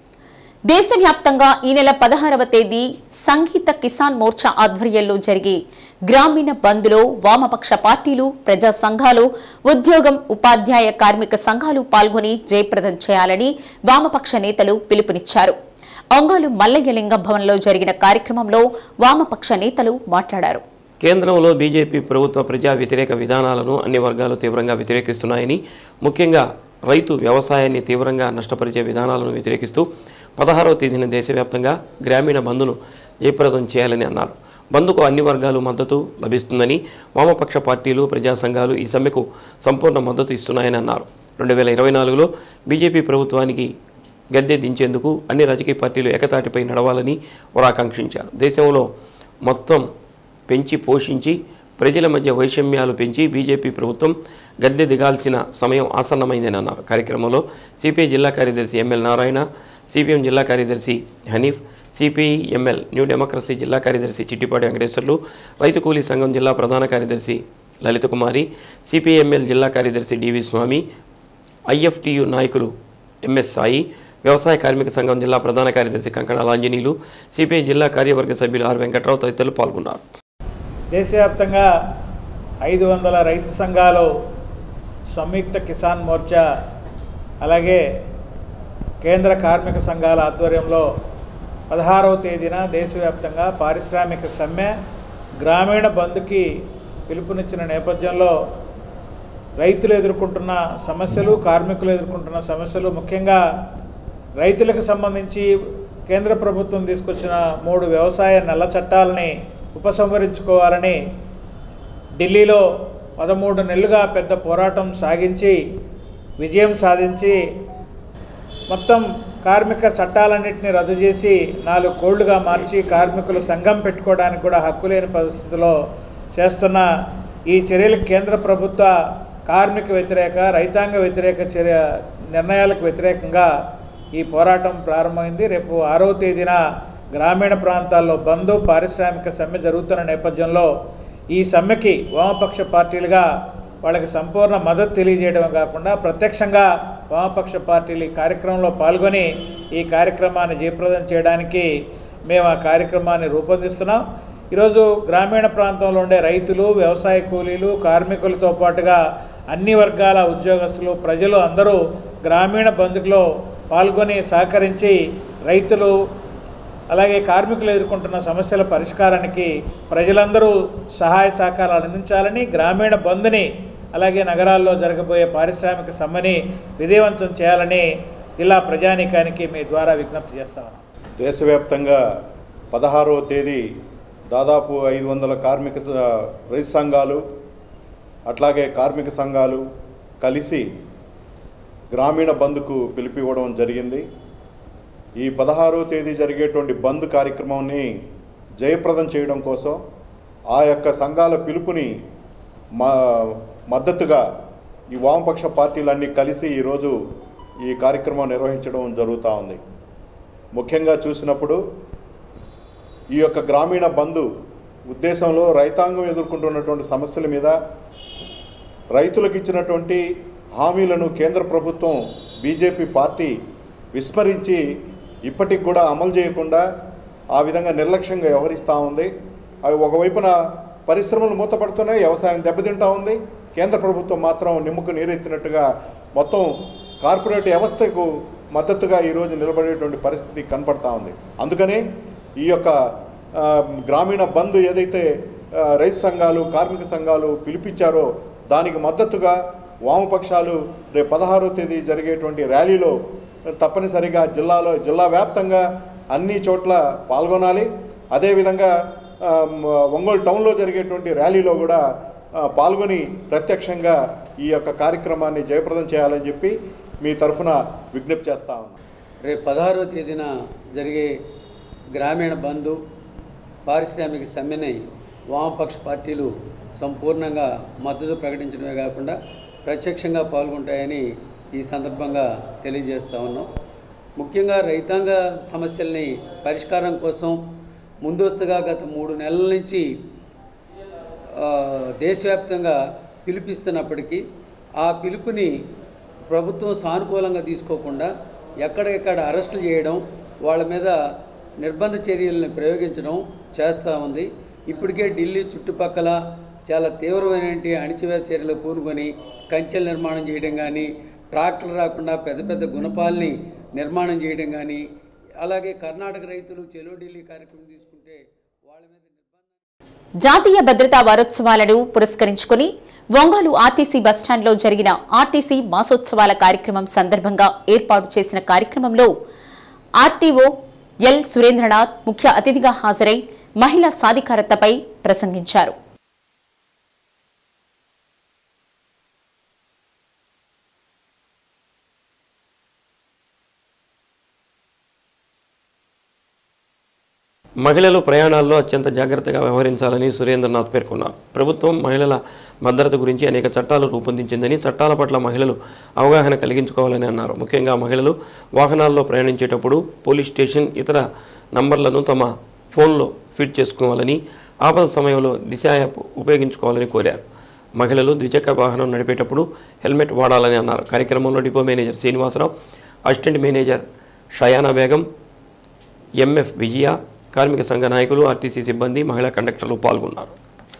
దేశవ్యాప్తంగా ఈ నెల పదహారవ తేదీ సంగీత కిసాన్ మోర్చా ఆధ్వర్యంలో జరిగే గ్రామీణ బంద్లో వామపక్ష పార్టీలు ప్రజా సంఘాలు ఉద్యోగం ఉపాధ్యాయ కార్మిక సంఘాలు పాల్గొని జయప్రదం చేయాలని వామపక్ష నేతలు పిలుపునిచ్చారు ఒంగోలు మల్లయ్యలింగం భవన్లో జరిగిన కార్యక్రమంలో వామపక్ష నేతలు మాట్లాడారు కేంద్రంలో బీజేపీ ప్రభుత్వ ప్రజా వ్యతిరేక విధానాలను అన్ని వర్గాలు తీవ్రంగా వ్యతిరేకిస్తున్నాయని ముఖ్యంగా రైతు వ్యవసాయాన్ని తీవ్రంగా నష్టపరిచే విధానాలను వ్యతిరేకిస్తూ పదహారవ తేదీన దేశవ్యాప్తంగా గ్రామీణ బంద్ను జయప్రదం చేయాలని అన్నారు బంద్కు అన్ని వర్గాలు మద్దతు లభిస్తుందని వామపక్ష పార్టీలు ప్రజా సంఘాలు ఈ సమ్మెకు సంపూర్ణ మద్దతు ఇస్తున్నాయని అన్నారు రెండు వేల ఇరవై నాలుగులో బీజేపీ ప్రభుత్వానికి గద్దె దించేందుకు అన్ని రాజకీయ పార్టీలు ఏకతాటిపై నడవాలని వారు ఆకాంక్షించారు దేశంలో మొత్తం పెంచి పోషించి ప్రజల మధ్య వైషమ్యాలు పెంచి బీజేపీ ప్రభుత్వం గద్దె దిగాల్సిన సమయం ఆసన్నమైందని అన్నారు కార్యక్రమంలో సిపిఐ జిల్లా కార్యదర్శి ఎంఎల్ నారాయణ సిపిఎం జిల్లా కార్యదర్శి Hanif CPI ML new democracy జిల్లా కార్యదర్శి చిట్టిపాటి వెంకటేశ్వర్లు రైతు కూలీ సంఘం జిల్లా ప్రధాన కార్యదర్శి లలిత కుమారి సిపిఎంఎల్ జిల్లా కార్యదర్శి డివి స్వామి ఐఎఫ్టియు నాయకులు ఎంఎస్ సాయి వ్యవసాయ కార్మిక సంఘం జిల్లా ప్రధాన కార్యదర్శి కంకణాల ఆంజనేయులు సిపిఐ జిల్లా కార్యవర్గ సభ్యులు ఆర్ వెంకట్రావు తదితరులు పాల్గొన్నారు దేశవ్యాప్తంగా ఐదు వందల రైతు సంఘాలు సంయుక్త కిసాన్ మోర్చా అలాగే కేంద్ర కార్మిక సంఘాల ఆధ్వర్యంలో పదహారవ తేదీన దేశవ్యాప్తంగా పారిశ్రామిక సమ్మె గ్రామీణ బంద్కి పిలుపునిచ్చిన నేపథ్యంలో రైతులు ఎదుర్కొంటున్న సమస్యలు కార్మికులు ఎదుర్కొంటున్న సమస్యలు ముఖ్యంగా రైతులకు సంబంధించి కేంద్ర ప్రభుత్వం తీసుకొచ్చిన మూడు వ్యవసాయ నల్ల చట్టాలని ఉపసంహరించుకోవాలని ఢిల్లీలో పదమూడు నెలలుగా పెద్ద పోరాటం సాగించి విజయం సాధించి మొత్తం కార్మిక చట్టాలన్నింటినీ రద్దు చేసి నాలుగు కోళ్లుగా మార్చి కార్మికులు సంఘం పెట్టుకోవడానికి కూడా హక్కు లేని పరిస్థితిలో చేస్తున్న ఈ చర్యలకు కేంద్ర ప్రభుత్వ కార్మిక వ్యతిరేక రైతాంగ వ్యతిరేక చర్య నిర్ణయాలకు వ్యతిరేకంగా ఈ పోరాటం ప్రారంభమైంది రేపు ఆరవ తేదీన గ్రామీణ ప్రాంతాల్లో బంద్ పారిశ్రామిక సమ్మె జరుగుతున్న నేపథ్యంలో ఈ సమ్మెకి వామపక్ష పార్టీలుగా వాళ్ళకి సంపూర్ణ మద్దతు తెలియజేయడమే కాకుండా ప్రత్యక్షంగా వామపక్ష పార్టీలు ఈ కార్యక్రమంలో పాల్గొని ఈ కార్యక్రమాన్ని జయప్రదం చేయడానికి మేము ఆ కార్యక్రమాన్ని రూపొందిస్తున్నాం ఈరోజు గ్రామీణ ప్రాంతంలో ఉండే రైతులు వ్యవసాయ కూలీలు కార్మికులతో పాటుగా అన్ని వర్గాల ఉద్యోగస్తులు ప్రజలు అందరూ గ్రామీణ బంధుకులో పాల్గొని సహకరించి రైతులు అలాగే కార్మికులు ఎదుర్కొంటున్న సమస్యల పరిష్కారానికి ప్రజలందరూ సహాయ సహకారాలు అందించాలని గ్రామీణ బంద్ని అలాగే నగరాల్లో జరగబోయే పారిశ్రామిక సమ్మెని విజయవంతం చేయాలని జిల్లా ప్రజానీకానికి మీ ద్వారా విజ్ఞప్తి చేస్తా ఉన్నాం దేశవ్యాప్తంగా పదహారవ తేదీ దాదాపు ఐదు వందల కార్మిక స- రైతు సంఘాలు అట్లాగే కార్మిక సంఘాలు కలిసి గ్రామీణ బంద్కు పిలిపివ్వడం జరిగింది ఈ పదహారవ తేదీ జరిగేటువంటి బంద్ కార్యక్రమాన్ని జయప్రదం చేయడం కోసం ఆ యొక్క సంఘాల పిలుపుని మా మద్దతుగా ఈ వామపక్ష పార్టీలన్నీ కలిసి ఈరోజు ఈ కార్యక్రమం నిర్వహించడం జరుగుతూ ఉంది ముఖ్యంగా చూసినప్పుడు ఈ యొక్క గ్రామీణ బంధు ఉద్దేశంలో రైతాంగం ఎదుర్కొంటున్నటువంటి సమస్యల మీద రైతులకు ఇచ్చినటువంటి హామీలను కేంద్ర ప్రభుత్వం బీజేపీ పార్టీ విస్మరించి ఇప్పటికి కూడా అమలు చేయకుండా ఆ విధంగా నిర్లక్ష్యంగా వ్యవహరిస్తూ ఉంది అవి ఒకవైపున పరిశ్రమలు మూతపడుతున్నాయి వ్యవసాయం దెబ్బతింటా ఉంది కేంద్ర ప్రభుత్వం మాత్రం నిమ్ముకు నీరెత్తినట్టుగా మొత్తం కార్పొరేట్ వ్యవస్థకు మద్దతుగా ఈరోజు నిలబడేటువంటి పరిస్థితి కనపడతా ఉంది అందుకనే ఈ యొక్క ఆ, గ్రామీణ బంద్ ఏదైతే ఆ, రైతు సంఘాలు కార్మిక సంఘాలు పిలిపించారో దానికి మద్దతుగా వామపక్షాలు రేపు పదహారో తేదీ జరిగేటువంటి ర్యాలీలో తప్పనిసరిగా జిల్లాలో జిల్లా వ్యాప్తంగా అన్ని చోట్ల పాల్గొనాలి అదేవిధంగా ఆ, మ- ఒంగోలు టౌన్లో జరిగేటువంటి ర్యాలీలో కూడా ఆ, పాల్గొని ప్రత్యక్షంగా ఈ యొక్క కార్యక్రమాన్ని జయప్రదం చేయాలని చెప్పి మీ తరఫున విజ్ఞప్తి చేస్తా ఉన్నాను రేపు పదహారవ తేదీన జరిగే గ్రామీణ బంధు పారిశ్రామిక సమ్మెని వామపక్ష పార్టీలు సంపూర్ణంగా మద్దతు ప్రకటించడమే కాకుండా ప్రత్యక్షంగా పాల్గొంటాయని ఈ సందర్భంగా తెలియజేస్తా ఉన్నాం ముఖ్యంగా రైతాంగ సమస్యల్ని పరిష్కారం కోసం ముందస్తుగా గత మూడు నెలల నుంచి ఆ, దేశవ్యాప్తంగా పిలిపిస్తున్నప్పటికీ ఆ పిలుపుని ప్రభుత్వం సానుకూలంగా తీసుకోకుండా ఎక్కడెక్కడ అరెస్టులు చేయడం వాళ్ళ మీద నిర్బంధ చర్యలను ప్రయోగించడం చేస్తూ ఉంది ఇప్పటికే ఢిల్లీ చుట్టుపక్కల చాలా తీవ్రమైనటువంటి అణిచివేత చర్యలు పూనుకొని కంచెల నిర్మాణం చేయడం కానీ ట్రాక్టర్లు రాకుండా పెద్ద పెద్ద గుణపాలని నిర్మాణం చేయడం కానీ అలాగే కర్ణాటక రైతులు చెలో ఢిల్లీ కార్యక్రమం తీసుకుంటే వాళ్ళ మీద జాతీయ భద్రతా వారోత్సవాలను పురస్కరించుకుని ఒంగోలు ఆర్టీసీ బస్టాండ్లో జరిగిన ఆర్టీసీ మాసోత్సవాల కార్యక్రమం సందర్భంగా ఏర్పాటు చేసిన కార్యక్రమంలో ఆర్టీఓ ఎల్ సురేంద్రనాథ్ ముఖ్య అతిథిగా హాజరై మహిళా సాధికారతపై ప్రసంగించారు మహిళలు ప్రయాణాల్లో అత్యంత జాగ్రత్తగా వ్యవహరించాలని సురేంద్రనాథ్ పేర్కొన్నారు ప్రభుత్వం మహిళల భద్రత గురించి అనేక చట్టాలు రూపొందించిందని చట్టాల పట్ల మహిళలు అవగాహన కలిగించుకోవాలని అన్నారు ముఖ్యంగా మహిళలు వాహనాల్లో ప్రయాణించేటప్పుడు పోలీస్ స్టేషన్ ఇతర నంబర్లను తమ ఫోన్లో ఫిట్ చేసుకోవాలని ఆపద సమయంలో దిశ యాప్ ఉపయోగించుకోవాలని కోరారు మహిళలు ద్విచక్ర వాహనం నడిపేటప్పుడు హెల్మెట్ వాడాలని అన్నారు కార్యక్రమంలో depot manager Srinivasarao assistant manager Shayana Begum MF Vijaya కార్మిక సంఘ నాయకులు ఆర్టీసీ సిబ్బంది మహిళా కండక్టర్లు పాల్గొన్నారు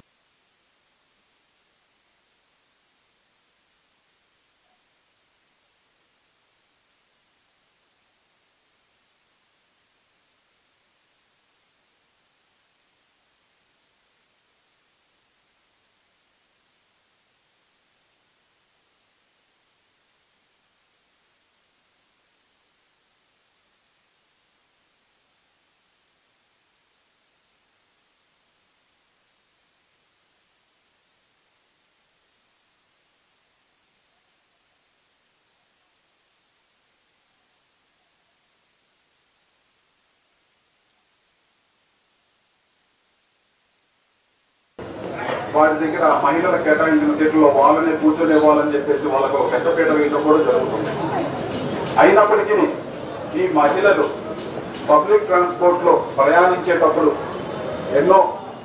వాటి దగ్గర మహిళల కేటాయించిన సీట్లలో వాళ్ళనే కూర్చొనివ్వాలని చెప్పేసి వాళ్ళకు ఒక పెద్దపీట వేయడం కూడా జరుగుతుంది అయినప్పటికీ ఈ మహిళలు పబ్లిక్ ట్రాన్స్పోర్ట్ లో ప్రయాణించేటప్పుడు ఎన్నో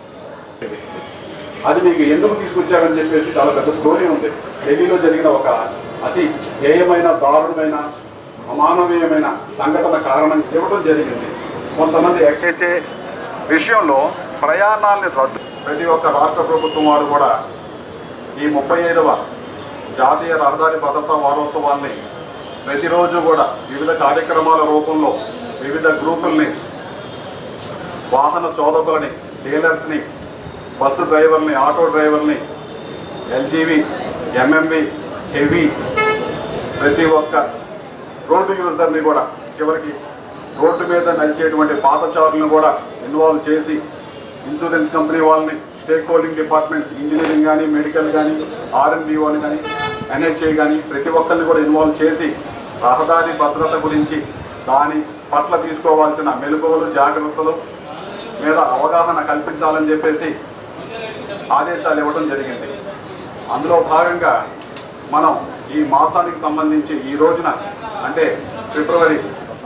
అది మీకు ఎందుకు తీసుకొచ్చారని చెప్పేసి చాలా పెద్ద స్టోరీ ఉంది ఢిల్లీలో జరిగిన ఒక అతి హేయమైన దారుణమైన అమానవీయమైన సంఘటన కారణం ఇవ్వడం జరిగింది కొంతమంది చేసే విషయంలో ప్రయాణాలను రద్దు ప్రతి ఒక్క రాష్ట్ర ప్రభుత్వం వారు కూడా ఈ ముప్పై ఐదవ జాతీయ రహదారి భద్రతా వారోత్సవాన్ని ప్రతిరోజు కూడా వివిధ కార్యక్రమాల రూపంలో వివిధ గ్రూపుల్ని వాహన చోదకులని డీలర్స్ని బస్సు డ్రైవర్ని ఆటో డ్రైవర్ని ఎల్జీవి ఎంఎంవి హెవీ ప్రతి ఒక్క రోడ్డు యూజర్ని కూడా చివరికి రోడ్డు మీద నడిచేటువంటి పాతచారులను కూడా ఇన్వాల్వ్ చేసి ఇన్సూరెన్స్ కంపెనీ వాళ్ళని స్టేక్ హోల్డింగ్ డిపార్ట్మెంట్స్ ఇంజనీరింగ్ కానీ మెడికల్ కానీ ఆర్ఎన్బిఓని కానీ ఎన్హెచ్ఐ కానీ ప్రతి ఒక్కరిని కూడా ఇన్వాల్వ్ చేసి రహదారి భద్రత గురించి దాని పట్ల తీసుకోవాల్సిన మెలకువలు జాగ్రత్తలు మీద అవగాహన కల్పించాలని చెప్పేసి ఆదేశాలు ఇవ్వడం జరిగింది అందులో భాగంగా మనం ఈ మాసానికి సంబంధించి ఈ రోజున అంటే ఫిబ్రవరి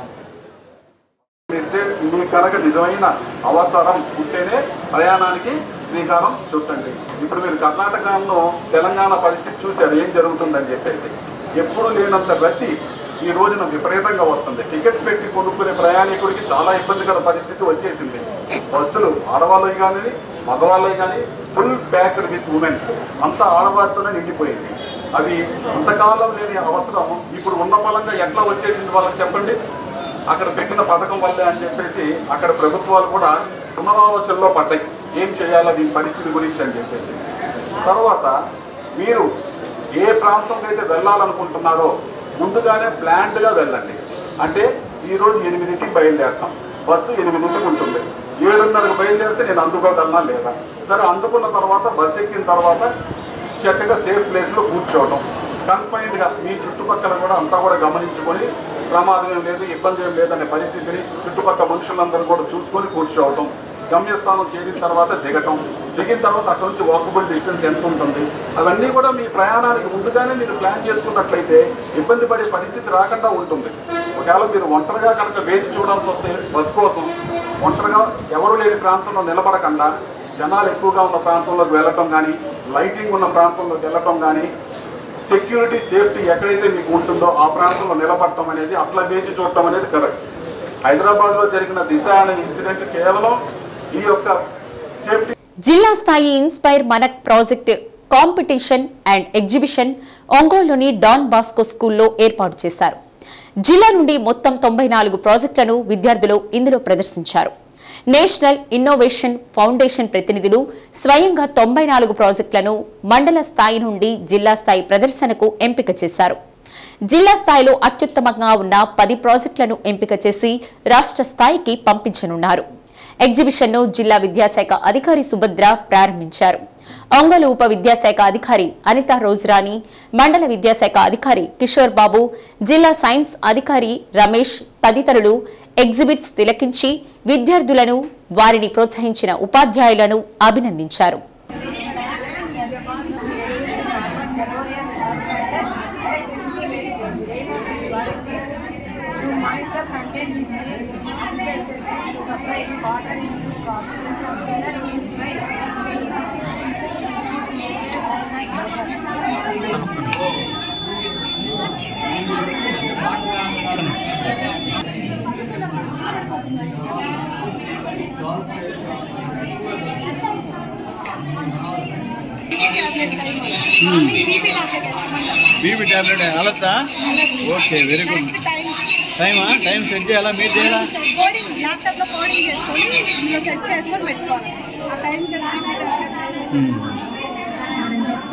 అయితే మీ కనుక నిజమైన అవసరం ఉంటేనే ప్రయాణానికి శ్రీకారం చుట్టండి ఇప్పుడు మీరు కర్ణాటకలో తెలంగాణ పరిస్థితి చూశారు ఏం జరుగుతుందని చెప్పేసి ఎప్పుడు లేనంత రద్దీ ఈ రోజున విపరీతంగా వస్తుంది టికెట్ పెట్టి కొనుక్కునే ప్రయాణికుడికి చాలా ఇబ్బందికర పరిస్థితి వచ్చేసింది బస్సులు ఆడవాళ్ళవి కానీ మగవాళ్ళవి కానీ ఫుల్ ప్యాక్డ్ విత్ ఉమెన్ అంతా ఆడవారితోనే నిండిపోయింది అవి అంతకాలం లేని అవసరం ఇప్పుడు ఉన్న బలంగా ఎట్లా వచ్చేసింది వాళ్ళకి చెప్పండి అక్కడ పెట్టిన పథకం వల్లే అని చెప్పేసి అక్కడ ప్రభుత్వాలు కూడా పునరాలోచనలో పడ్డాయి ఏం చేయాలో దీని పరిస్థితి గురించి అని చెప్పేసి తర్వాత మీరు ఏ ప్రాంతంకి అయితే వెళ్ళాలనుకుంటున్నారో ముందుగానే ప్లాన్డ్గా వెళ్ళండి అంటే ఈరోజు ఎనిమిదింటికి బయలుదేరతాం బస్సు ఎనిమిదింటికి ఉంటుంది ఏడున్నరకు బయలుదేరితే నేను అందుకోగలనా లేదా సరే అందుకున్న తర్వాత బస్సు ఎక్కిన తర్వాత చక్కగా సేఫ్ ప్లేస్లో కూర్చోవడం కన్ఫైన్డ్గా మీ చుట్టుపక్కల కూడా అంతా కూడా గమనించుకొని ప్రమాదం ఏం లేదు ఇబ్బంది ఏం లేదనే పరిస్థితిని చుట్టుపక్కల మనుషులందరూ కూడా చూసుకొని కూర్చోవటం గమ్యస్థానం చేరిన తర్వాత దిగటం దిగిన తర్వాత అక్కడ నుంచి వాకబుల్ డిస్టెన్స్ ఎంత ఉంటుంది అవన్నీ కూడా మీ ప్రయాణానికి ముందుగానే మీరు ప్లాన్ చేసుకున్నట్లయితే ఇబ్బంది పడే పరిస్థితి రాకుండా ఉంటుంది ఒకవేళ మీరు ఒంటరిగా కనుక వేచి చూడాల్సి వస్తే బస్ కోసం ఒంటరిగా ఎవరు లేని ప్రాంతంలో నిలబడకుండా జనాలు ఎక్కువగా ఉన్న ప్రాంతంలోకి వెళ్ళటం కానీ లైటింగ్ ఉన్న ప్రాంతంలోకి వెళ్ళటం కానీ సెక్యూరిటీ సేఫ్టీ ఎక్కడైతే మీకు ఉంటుందో ఆ ప్రాంతంలో నిలబడటం అనేది అట్లా వేచి చూడటం అనేది కరెక్ట్ హైదరాబాద్లో జరిగిన దిశ అనే ఇన్సిడెంట్ కేవలం ఈ యొక్క సేఫ్టీ జిల్లా స్థాయి inspire Manak project competition and exhibition ఒంగోలులోని డాన్ బాస్కో స్కూల్లో ఏర్పాటు చేశారు జిల్లా నుండి మొత్తం తొంభై నాలుగు ప్రాజెక్టులను విద్యార్థులు ఇందులో ప్రదర్శించారు నేషనల్ ఇన్నోవేషన్ ఫౌండేషన్ ప్రతినిధులు స్వయంగా తొంభై నాలుగు ప్రాజెక్టులను మండల స్థాయి నుండి జిల్లా స్థాయి ప్రదర్శనకు ఎంపిక చేశారు జిల్లా స్థాయిలో అత్యుత్తమంగా ఉన్న పది ప్రాజెక్టులను ఎంపిక చేసి రాష్ట్ర స్థాయికి పంపించనున్నారు ఎగ్జిబిషన్ను జిల్లా విద్యాశాఖ అధికారి సుభద్ర ప్రారంభించారు ఒంగోలు ఉప విద్యాశాఖ అధికారి అనిత రోజురాణి మండల విద్యాశాఖ అధికారి కిషోర్ బాబు జిల్లా సైన్స్ అధికారి రమేష్ తదితరులు ఎగ్జిబిట్స్ తిలకించి విద్యార్థులను వారిని ప్రోత్సహించిన ఉపాధ్యాయులను అభినందించారు బీపీ టాబ్లెట్ అలర్టా ఓకే వెరీ గుడ్ టైమా టైం సెట్ చేయాలా మీరు చేయాలా కోడింగ్ ల్యాప్టాప్ లో కోడింగ్ చేసుకొని ఇందులో సెట్ చేసుకొని పెట్టుకోవాలి ఆ టైం జస్ట్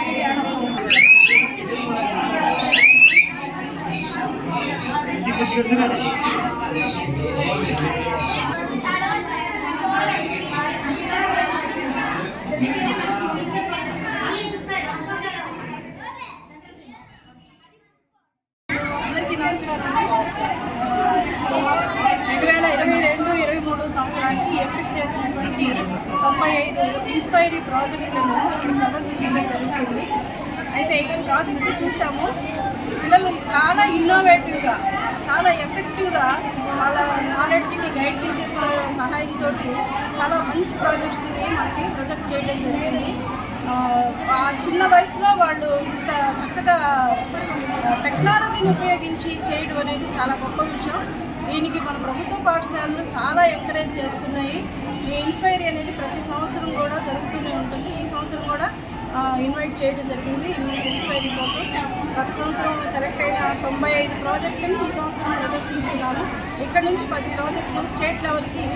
అందరికీ నమస్కారం రెండు వేల ఇరవై రెండు ఇరవై మూడు సంవత్సరానికి ఎంపిక చేసినటువంటి తొంభై ఐదు ఇన్స్పైరీ ప్రాజెక్టులను ఇక్కడ ప్రదర్శించడం జరుగుతుంది అయితే ఈ ప్రాజెక్టు చూసాము పిల్లలు చాలా ఇన్నోవేటివ్గా చాలా ఎఫెక్టివ్గా వాళ్ళ నాలెడ్జ్కి గైడ్ టీచర్స్ సహాయంతో చాలా మంచి ప్రాజెక్ట్స్ని మనకి ప్రొజెక్ట్ చేయడం జరిగింది ఆ, ఆ చిన్న వయసులో వాళ్ళు ఇంత చక్కగా టెక్నాలజీని ఉపయోగించి చేయడం అనేది చాలా గొప్ప విషయం దీనికి మన ప్రభుత్వ పాఠశాలలు చాలా ఎంకరేజ్ చేస్తున్నాయి ఈ ఇన్క్వైరీ అనేది ప్రతి సంవత్సరం కూడా జరుగుతూనే ఉంటుంది ఈ సంవత్సరం కూడా ఆ, ఇన్వైట్ చేయడం జరిగింది ఇన్క్వైరీ కోసం గత సంవత్సరం సెలెక్ట్ అయిన తొంభై ఐదు ప్రాజెక్టులను ఈ సంవత్సరం ప్రదర్శిస్తున్నాము ఇక్కడ నుంచి పది ప్రాజెక్టులు స్టేట్ లెవెల్కి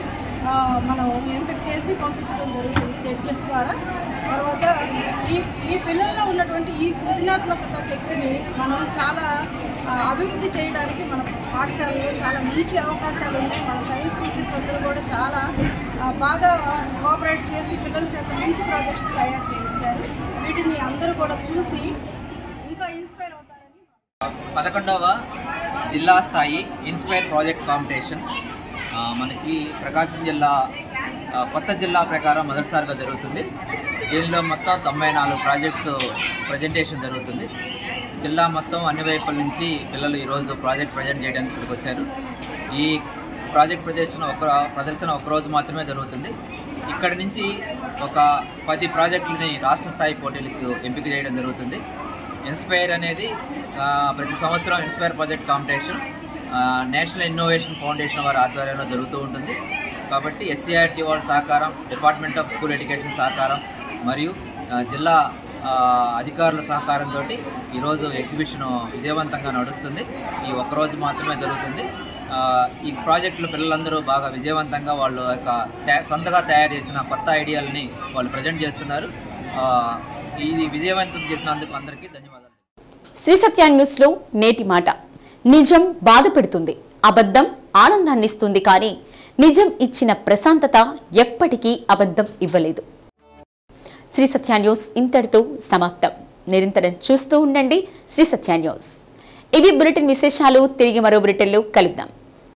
ఆ, మనం ఎంపిక చేసి పంపించడం జరుగుతుంది జడ్జెస్ ద్వారా తర్వాత ఈ ఈ పిల్లల్లో ఉన్నటువంటి ఈ సృజనాత్మకత శక్తిని మనం చాలా ఆ, అభివృద్ధి చేయడానికి మన పాఠశాలలో చాలా మంచి అవకాశాలు ఉన్నాయి మన సైన్స్ టీచర్స్ అందరూ కూడా చాలా ఆ, బాగా కోఆపరేట్ చేసి పిల్లల చేత మంచి ప్రాజెక్ట్స్ తయారు చేయించారు వీటిని అందరూ కూడా చూసి ఇంకా ఇన్స్పైర్ అవుతారని పదకొండవ జిల్లా స్థాయి ఇన్స్పైర్ ప్రాజెక్ట్ కాంపిటీషన్ ఆ, మనకి ప్రకాశం జిల్లా ఆ, కొత్త జిల్లా ప్రకారం మొదటిసారిగా జరుగుతుంది దీనిలో మొత్తం తొంభై నాలుగు ప్రాజెక్ట్స్ ప్రజెంటేషన్ జరుగుతుంది జిల్లా మొత్తం అన్ని వైపుల నుంచి పిల్లలు ఈరోజు ప్రాజెక్ట్ ప్రజెంట్ చేయడానికి ఇక్కడికి వచ్చారు ఈ ప్రాజెక్ట్ ప్రదర్శన ఒక ప్రదర్శన ఒక రోజు మాత్రమే జరుగుతుంది ఇక్కడి నుంచి ఒక పది ప్రాజెక్టులని రాష్ట్ర స్థాయి పోటీలకు ఎంపిక చేయడం జరుగుతుంది ఇన్స్పైర్ అనేది ఆ, ప్రతి సంవత్సరం ఇన్స్పైర్ ప్రాజెక్ట్ కాంపిటీషన్ ఆ, నేషనల్ ఇన్నోవేషన్ ఫౌండేషన్ వారి ఆధ్వర్యంలో జరుగుతూ ఉంటుంది కాబట్టి ఎస్సీఆర్టీ వాళ్ళ సహకారం డిపార్ట్మెంట్ ఆఫ్ స్కూల్ ఎడ్యుకేషన్ సహకారం మరియు ఆ, జిల్లా ఆ, అధికారుల సహకారంతో ఈరోజు ఎగ్జిబిషన్ విజయవంతంగా నడుస్తుంది ఈ ఒక్కరోజు మాత్రమే జరుగుతుంది ఆ, ఈ ప్రాజెక్టులు పిల్లలందరూ బాగా విజయవంతంగా వాళ్ళు యొక్క తయా- సొంతగా తయారు చేసిన కొత్త ఐడియాలని వాళ్ళు ప్రజెంట్ చేస్తున్నారు ఆ, ఇది విజయవంతం చేసినందుకు అందరికీ ధన్యవాదాలు శ్రీ సత్య న్యూస్ లో నేటి మాట నిజం బాధ పెడుతుంది అబద్ధం ఆనందాన్నిస్తుంది కానీ నిజం ఇచ్చిన ప్రశాంతత ఎప్పటికీ అబద్ధం ఇవ్వలేదు శ్రీ సత్య న్యూస్ ఇంతటితో సమాప్తం నిరంతరం చూస్తూ ఉండండి శ్రీ సత్య న్యూస్ ఇవి బులెటిన్ విశేషాలు తిరిగి మరో బులెటిన్లో కలుద్దాం